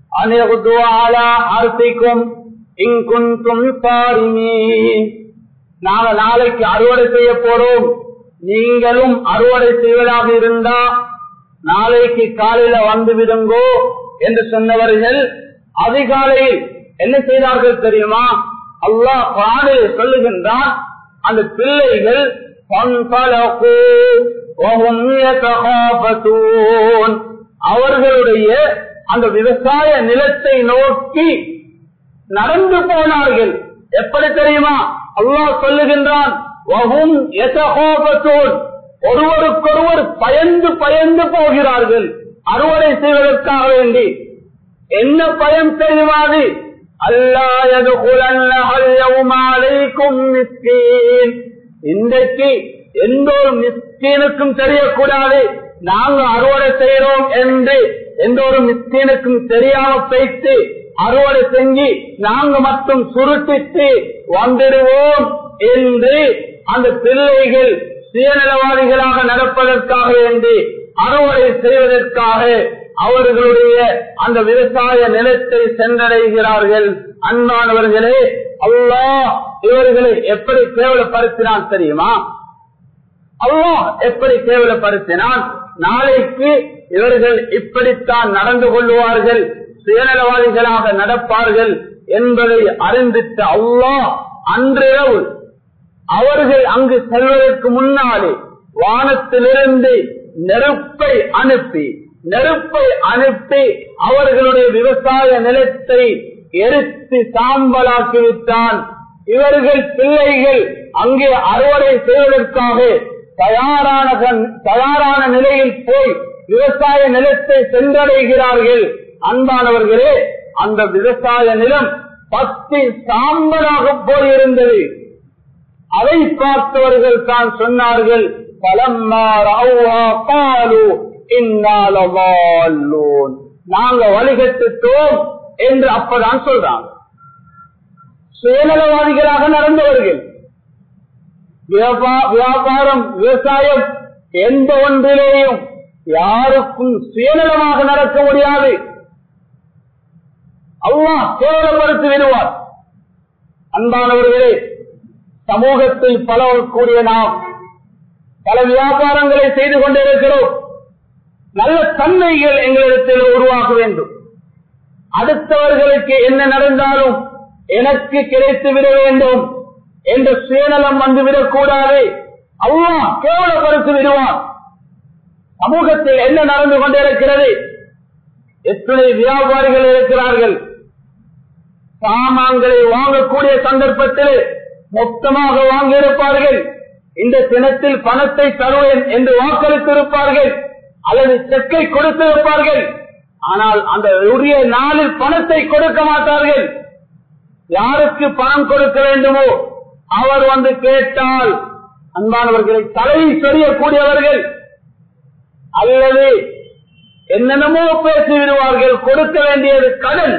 அனைக்கும் இங்குந்தும் நாங்க நாளைக்கு அறுவடை செய்ய போறோம் நீங்களும் அறுவடை செய்வதாக இருந்தா நாளைக்கு காலையில வந்து விடுங்கோ என்று சொன்னவர்கள் அதிகாலையில் என்ன செய்தார்கள் தெரியுமா அல்லாஹ் பாடலை சொல்லுகின்றான் அந்த பிள்ளைகள் அவர்களுடைய அந்த விவசாய நிலத்தை நோக்கி நடந்து போனார்கள் எப்படி தெரியுமா அல்லாஹ் சொல்லுகின்றான் ஒருவருக்கொருவர் பயந்து பயந்து போகிறார்கள் அறுவடை செய்வதற்காக வேண்டி என்ன பயம் தெரியுமாது இன்றைக்கு எந்த ஒரு மிஸ்கீனுக்கும் தெரியக்கூடாது நாங்க அறுவடை செய்யறோம் என்று எந்த ஒரு மிஸ்கீனுக்கும் தெரியாம பேசி அறுவடை செஞ்சு நாங்க மட்டும் சுருட்டிட்டு வந்துடுவோம் என்று அந்த பிள்ளைகள் சுயநலவாதிகளாக நடப்பதற்காக வேண்டி அறுவடை செய்வதற்காக அவர்களுடைய அந்த விவசாய நிலத்தை சென்றடைகிறார்கள் அன்பானவர்களே அல்லாஹ் இவர்களை எப்படி கேவலப்படுத்தினான் தெரியுமா அல்லாஹ் எப்படி கேவலப்படுத்தினான் நாளைக்கு இவர்கள் இப்படித்தான் நடந்து கொள்வார்கள் சுயநலவாதிகளாக நடப்பார்கள் என்பதை அறிந்திட்ட அல்லாஹ் அன்றிரவு அவர்கள் அங்கு செல்வதற்கு முன்னாலே வானத்திலிருந்து நெருப்பை அனுப்பி நெருப்பை அனுப்பி அவர்களுடைய விவசாய நிலத்தை எரித்து சாம்பலாக்கிவிட்டான் இவர்கள் பிள்ளைகள் அங்கே அறுவடை செய்வதற்காக தயாரான தயாரான நிலையில் போய் விவசாய நிலத்தை சென்றடைகிறார்கள் அன்பானவர்களே அந்த விவசாய நிலம் பத்தி சாம்பலாக போயிருந்தது அதை பார்த்தவர்கள் தான் சொன்னார்கள் நாங்க வழிகட்டுட்டோம் என்று அப்பதான் சொல்றாங்க சுயநலவாதிகளாக நடந்தவர்கள் வியாபாரம் விவசாயம் எந்த ஒன்றிலேயும் யாருக்கும் சுயநலமாக நடக்க முடியாது அல்லாஹ் கேவலப்படுத்தி விடுவார் அன்பானவர்களே சமூகத்தில் பலவக்கூடிய நாம் பல வியாபாரங்களை செய்து கொண்டிருக்கிறோம் நல்ல தன்மைகள் எங்களிடத்தில் உருவாக வேண்டும் அடுத்தவர்களுக்கு என்ன நடந்தாலும் எனக்கு கிடைத்து விட வேண்டும் என்ற சுயநலம் வந்துவிடக் கூடாது அல்லாஹ் கேவலப்படுத்தி விடுவான் சமூகத்தில் என்ன நடந்து கொண்டிருக்கிறது எத்தனை வியாபாரிகள் இருக்கிறார்கள் சாமான்களை வாங்கக்கூடிய சந்தர்ப்பத்தில் மொத்தமாக வாங்கியிருப்பார்கள் இந்த தினத்தில் பணத்தை தருவேன் என்று வாக்களித்திருப்பார்கள் அல்லது செக்கை கொடுத்திருப்பார்கள் ஆனால் அந்த உரிய நாளில் பணத்தை கொடுக்க மாட்டார்கள் யாருக்கு பணம் கொடுக்க வேண்டுமோ அவர் வந்து கேட்டால் அன்பானவர்களை தலையை சொரியக்கூடியவர்கள் அல்லது என்னென்னமோ பேசி விடுவார்கள் கொடுக்க வேண்டியது கடன்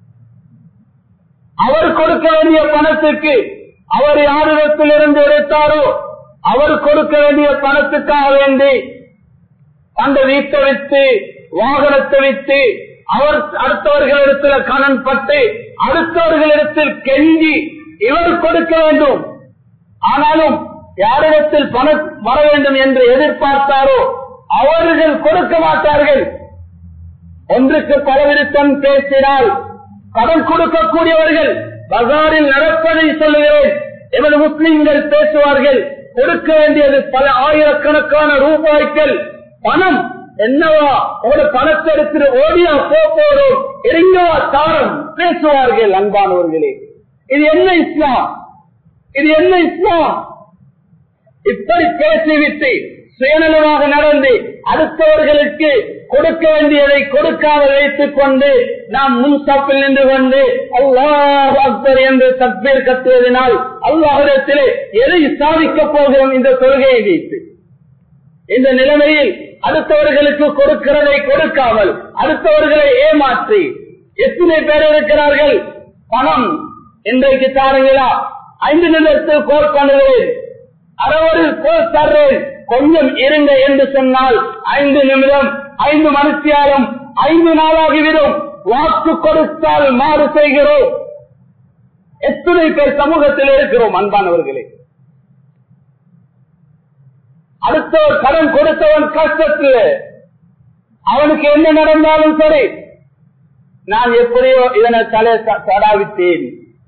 அவர் கொடுக்க வேண்டிய பணத்துக்கு அவர் யாரிடத்தில் இருந்து எடுத்தாரோ அவர் கொடுக்க வேண்டிய பணத்துக்காக வேண்டி அந்த வீட்டை விட்டு வாகனத்தை விட்டு அவர் அடுத்தவர்களிடத்தில் கணன் பட்டு அடுத்தவர்களிடத்தில் கெஞ்சி இவர் கொடுக்க வேண்டும் ஆனாலும் யாரிடத்தில் பணம் வர வேண்டும் என்று எதிர்பார்த்தாரோ அவர்கள் கொடுக்க மாட்டார்கள் ஒன்றுக்கு பலவிருத்தம் பேசினால் கடன் கொடுக்கக்கூடியவர்கள் பஜாரில் நடப்பதை சொல்லுகிறேன் எமது முஸ்லிம்கள் பேசுவார்கள் கொடுக்க வேண்டியது பல ஆயிரக்கணக்கான ரூபாய்கள் பணம் என்னவா ஒரு பணத்தை எடுத்துட்டு ஓடியா போறோம் எரிங்கவா தாரம் பேசுவார்கள் அன்பானவர்களே இது என்ன இஸ்லாம் இது என்ன இஸ்லாம் இப்படி பேசிவிட்டு சுயநலமாக நடந்து அடுத்தவர்களுக்கு கொடுக்க வேண்டியதை கொடுக்காமல் வைத்துக் கொண்டு நாம் முன்சாப்பில் நின்று கொண்டு அல்லாஹ் அக்பர் என்று தற்பேர் கட்டுவதனால் அல்லாஹிடத்திலே எதை சாதிக்கப் போகிறோம் இந்த தொழுகையை வைத்து இந்த நிலைமையில் அடுத்தவர்களுக்கு கொடுக்கிறதை கொடுக்காமல் அடுத்தவர்களை ஏமாற்றி எத்தனை பேர் இருக்கிறார்கள் பணம் இன்றைக்கு தாருங்களா ஐந்து நிமிடத்தில் கோல் பண்ணுகிறேன் அறவரில் கோல் தர்றேன் கொஞ்சம் இருங்க என்று சொன்னால் ஐந்து நிமிடம் ஐந்து மனுஷியாலும் ஐந்து நாளாகிவிடும் வாக்கு கொடுத்தால் மாறு செய்கிறோம் எத்தனை பேர் சமூகத்தில் இருக்கிறோம் அன்பானவர்களே அடுத்தவர் கடன் கொடுத்தவன் கஷ்டத்தில் அவனுக்கு என்ன நடந்தாலும் சரி நான் எப்படியோ இதனை தலை தடாவித்தேன்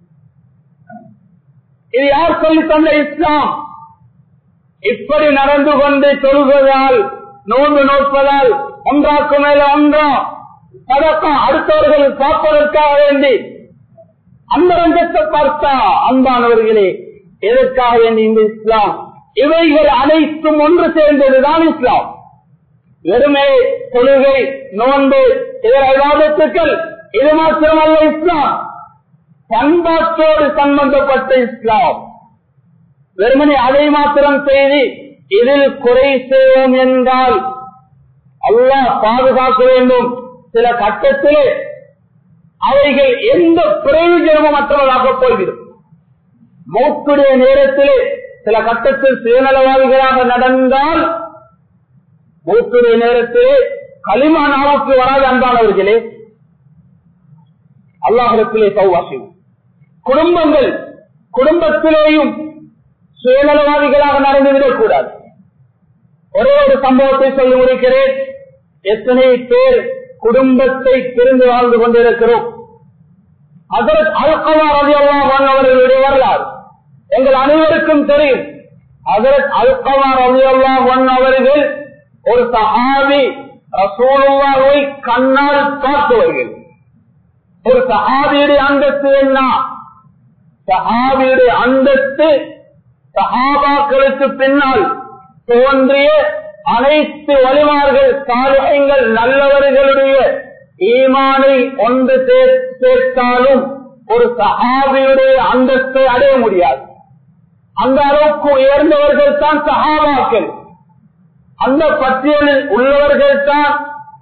இது யார் சொல்லி தந்த இஸ்லாம் இப்படி நடந்து கொண்டு தொழுவதால் நோன்பு நோட்பதால் ஒன்றாக்கு மேல ஒன்றா பதக்கம் அடுத்தவர்கள் காப்பதற்காக வேண்டி அந்த ரங்கத்தை பார்த்தா அன்பானவர்களே எதற்காக வேண்டி இந்த இஸ்லாம் இவைகள் அனைத்தும் ஒன்று சேர்ந்ததுதான் இஸ்லாம் வெறுமே தொழுகை நோன்பு இதர விவாதத்துக்கள் இது மாத்திரமல்ல இஸ்லாம் பண்பாட்டோடு சம்பந்தப்பட்ட இஸ்லாம் வெறுமனே அதை மாத்திரம் செய்து இதில் குறை செய்வோம் என்றால் அல்லாஹ் பாதுகாக்க வேண்டும் சில கட்டத்திலே அவைகள் எந்த பிரயோஜனமும் மற்றவர்களாக போய்விடும் மூக்குடைய நேரத்திலே சில கட்டத்தில் சுயநலவாதிகளாக நடந்தால் மூக்குடைய நேரத்திலே களிமா நாவுக்கு வராது அன்பானவர்களே அல்லாஹிடத்திலே சௌவாசியம் குடும்பங்கள் குடும்பத்திலேயும் சுயநலவாதிகளாக நடந்துவிடக் கூடாது ஒரே ஒரு சம்பவத்தை சொல்லி முடிக்கிறேன் எத்தனை பேர் குடும்பத்தை பிரிந்து வாழ்ந்து கொண்டிருக்கிறோம் அதற்கு அல்கமார் அலியல்லாஹ் அவர்களுடைய வரலாறு எங்கள் அனைவருக்கும் தெரியும் அதற்கு அல்கமார் அலியல்லாஹ் அவர்கள் ஒரு சஹாபி ரசூலுல்லாவை கண்ணால் பார்த்தவர்கள் ஒரு சஹாபியுடைய அந்தஸ்து என்ன சஹாபியுடைய அந்தஸ்து சஹாபாக்களுக்கு பின்னால் தோன்றிய அனைத்து வழிமார்கள் சாலைகள் நல்லவர்களுடைய ஈமானை ஒன்று சேர்த்தாலும் ஒரு சஹாபியுடைய அந்தஸ்தை அடைய முடியாது அந்த அளவுக்கு உயர்ந்தவர்கள் தான் சஹாபாக்கள் அந்த பட்டியலில் உள்ளவர்கள் தான்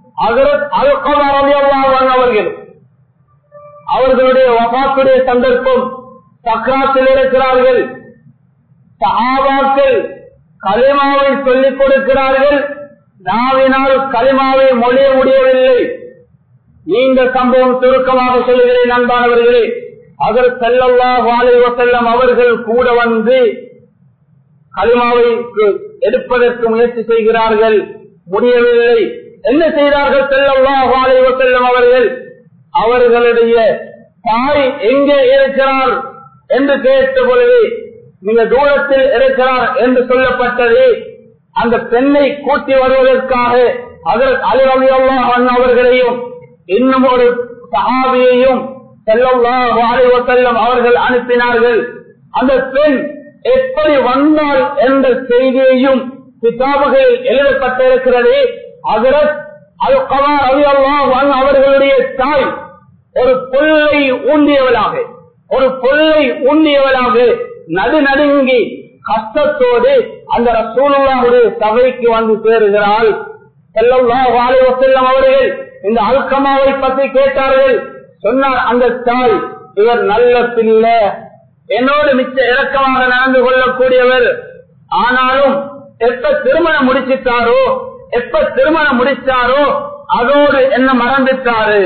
அவர்கள் அவர்களுடைய வபாத்துடைய சந்தர்ப்பம் சக்ராத்தில் இருக்கிறார்கள் சஹாபாக்கள் களிமாவை சொல்லிக் கொடுக்கிறார்கள் நாவினால் களிமாவை மொழிய முடியவில்லை நீண்ட சம்பவம் சுருக்கமாக சொல்லுகிறேன் அன்பானவர்களே அவர் செல்லல்லா வாழை செல்லம் அவர்கள் கூட வந்து களிமாவை எடுப்பதற்கு முயற்சி செய்கிறார்கள் முடியவில்லை என்ன செய்தார்கள் செல்லல்லா வாழை செல்லம் அவர்கள் அவர்களுடைய தாய் எங்கே இருக்கிறார் என்று கேட்ட பொழுது மிக தூரத்தில் இருக்கிறார் என்று சொல்லப்பட்டது அந்த பெண்ணை கூட்டி வருவதற்காக அதற்கு அலுவலியல்லாஹ் அவர்களையும் இன்னும் ஒரு சஹாபியையும் செல்லம் அவர்கள் அனுப்பினார்கள் அந்த பெண் எப்படி வந்தால் என்ற செய்தியையும் கிதாபுகளில் எழுதப்பட்டிருக்கிறது அதரத் அல் கமார் அலி அல்லாஹ் அவர்களுடைய தாய் ஒரு புல்லை ஊண்டியவளாக ஒரு புல்லை ஊண்டியவளாக நடுநடுங்கி கஷ்டத்தோடு அந்த ரசூலுல்லாவுடைய சபைக்கு வந்து சேருகிறாள் செல்லல்லாஹு அலைஹி வஸல்லம் அவர்கள் இந்த அல்கமாவை பற்றி கேட்டார்கள் சொன்னார் அந்த தாய் இவர் நல்ல பிள்ளை என்னோடு மிச்ச இறக்கமாக நடந்து கொள்ளக்கூடியவர் ஆனாலும் எப்ப திருமணம் முடிச்சிட்டாரோ எப்ப திருமணம் முடிச்சாரோ அதோடு என்ன மறந்துட்டாரு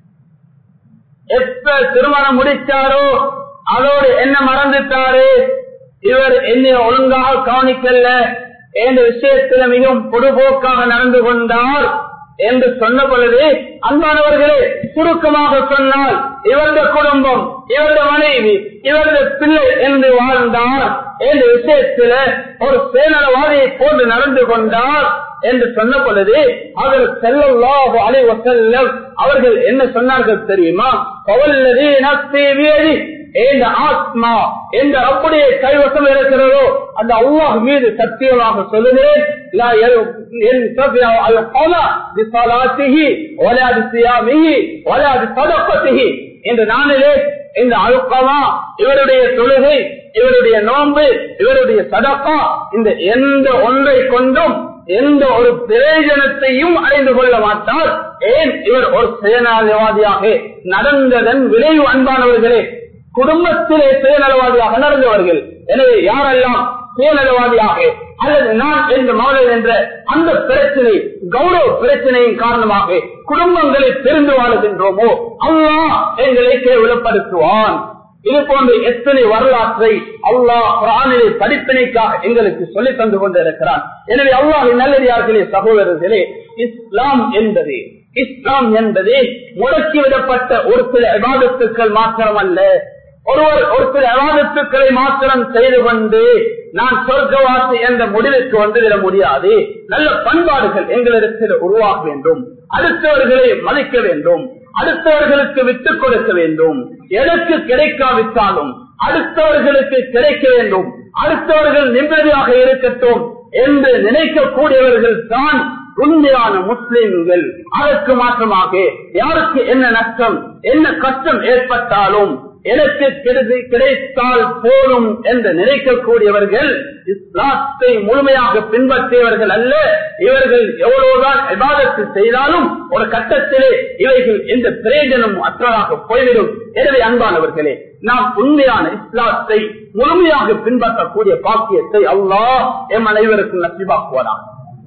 எப்ப திருமணம் முடிச்சாரோ அதோடு என்ன மறந்துட்டாரு இவர் என்னை ஒழுங்காக கவனிக்கல என்ற விஷயத்துல மிகவும் பொதுபோக்காக நடந்து கொண்டார் என்று சொன்ன பொழுது அன்பானவர்களே சுருக்கமாக சொன்னால் இவருடைய குடும்பம் இவருடைய மனைவி இவருடைய பிள்ளை என்று வாழ்ந்தார் என்ற விஷயத்துல ஒரு சேனலவாதியை போன்று நடந்து கொண்டார் என்று சொன்ன பொழுது அவர் செல்லல்லாஹு அலைஹி வஸல்லம் அவர்கள் என்ன சொன்னார்கள் தெரியுமா பவல்லதி நஃப்ஸி பியதி எந்த ஆத்மா எந்த அப்படியே கைவசம் இருக்கிறதோ அந்த அல்லாஹ் மீது சத்தியமாக சொல்லுகிறேன் லா யல்- ينتفع القول بصلاته ولا بصيامه ولا بصدقته இந்த நாளிலே இந்த அழுக்கமா இவருடைய தொழுகை இவருடைய நோன்பு இவருடைய சதக்கா இந்த எந்த ஒன்றை கொண்டும் எந்த ஒரு பிரயோஜனத்தையும் அடைந்து கொள்ள மாட்டார் ஏன் இவர் ஒரு சுயநலவாதியாக நடந்ததன் விளைவு அன்பானவர்களே குடும்பத்திலே சுயநலவாதியாக நடந்தவர்கள் எனவே யாரெல்லாம் சுயநலவாதியாக அல்லது நான் என்ற மகளிர் என்ற அந்த பிரச்சனை கௌரவ பிரச்சனையின் காரணமாக குடும்பங்களை தெரிந்து வாழுகின்றோமோ அல்லாஹ் எங்களை கேவலப்படுத்துவான் இது போன்ற எத்தனை வரலாற்றை அல்லாஹ் குரானிலே படிப்பினைக்காக எங்களுக்கு சொல்லி தந்து கொண்டிருக்கிறான் எனவே அல்லாஹின் நல்லடியார்களே சகோதரர்களே இஸ்லாம் என்பது இஸ்லாம் என்பது முடக்கிவிடப்பட்ட ஒரு சில விவாதத்துக்கள் மாத்திரமல்ல ஒருவர் ஒரு சில விவாதத்துக்களை மாத்திரம் செய்து கொண்டு நான் சொர்க்கவாசி என்ற முடிவுக்கு வந்துவிட முடியாது நல்ல பண்பாடுகள் எங்களிடத்தில் உருவாக வேண்டும் அடுத்தவர்களை மதிக்க வேண்டும் அடுத்தவர்களுக்கு விட்டுக் கொடுக்க வேண்டும் எனக்கு கிடைக்காவிட்டாலும் அடுத்தவர்களுக்கு கிடைக்க வேண்டும் அடுத்தவர்கள் நிம்மதியாக இருக்கட்டும் என்று நினைக்கக்கூடியவர்கள் தான் உண்மையான முஸ்லிம்கள் அதற்கு மாற்றமாக யாருக்கு என்ன நஷ்டம் என்ன கஷ்டம் ஏற்பட்டாலும் எனக்கு கிடை- கிடைத்தால் போதும் என்று நினைக்கக்கூடியவர்கள் இஸ்லாத்தை முழுமையாக பின்பற்றியவர்கள் அல்ல இவர்கள் எவ்வளவுதான் விவாதத்தை செய்தாலும் ஒரு கட்டத்திலே இவைகள் எந்த பிரயோஜனம் அற்றதாக போய்விடும் எனவே அன்பானவர்களே நாம் உண்மையான இஸ்லாத்தை முழுமையாக பின்பற்றக்கூடிய பாக்கியத்தை அல்லாஹ் எம் அனைவருக்கும் நசிவாக்குவதாக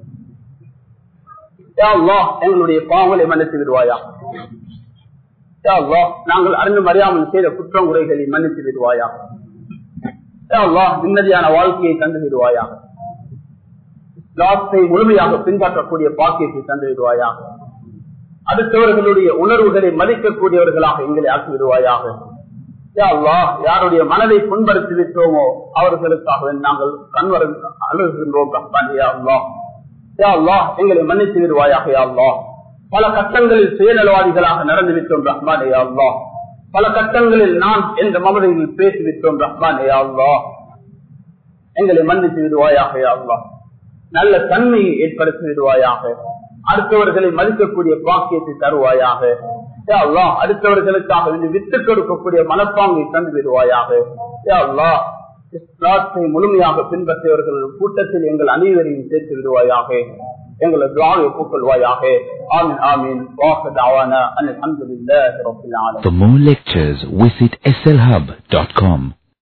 யா அல்லாஹ் எங்களுடைய பாவங்களை மன்னித்து விடுவாயா யா அல்லாஹ் நாங்கள் அறிந்தும் அறியாமல் செய்த குற்றம் குறைகளை மன்னித்து விடுவாயா யா அல்லாஹ் நிம்மதியான வாழ்க்கையை தந்து விடுவாயா இஸ்லாத்தை முழுமையாக பின்பற்றக்கூடிய பாக்கியத்தை தந்து விடுவாயா அடுத்தவர்களுடைய உணர்வுகளை மதிக்கக்கூடியவர்களாக எங்களை ஆக்கி விடுவாயாக யா அல்லாஹ் யாருடைய மனதை புண்படுத்தி விட்டோமோ அவர்களுக்காக நாங்கள் கண்வர அழுகின்றோம் ரஹ்மான் யா அல்லாஹ் யா அல்லாஹ் எங்களை மன்னித்து விடுவாயாக யா அல்லாஹ் பல கட்டங்களில் சுயநலவாதிகளாக நடந்து விட்டோம் ரஹ்மான் யா அல்லாஹ் பல கட்டங்களில் நான் என்ற மமதையில் பேசிவிட்டோம் ரஹ்மான் யா அல்லாஹ் எங்களை மன்னித்து விடுவாயாக யா அல்லாஹ் நல்ல தன்மையை ஏற்படுத்தி விடுவாயாக அடுத்தவர்களை மதிக்கக்கூடிய பாக்கியத்தை தருவாயாக யா அல்லாஹ் அடுத்தவர்களுக்காக வேண்டி விட்டுக் கொடுக்கக்கூடிய மனப்பாங்கை தந்து விடுவாயாக யா அல்லாஹ் இஸ்லாத்தை முழுமையாக பின்பற்றியவர்கள் கூட்டத்தில் எங்கள் அனைவரையும் சேர்த்து விடுவாயாக எங்களை துவாவை ஒப்புக்கொள்வாயாக ஆமீன் ஆமீன் வாச தாவான அல்ஹம்துலில்லாஹி ரப்பில் ஆலமீன் For more lectures, visit slhub.com.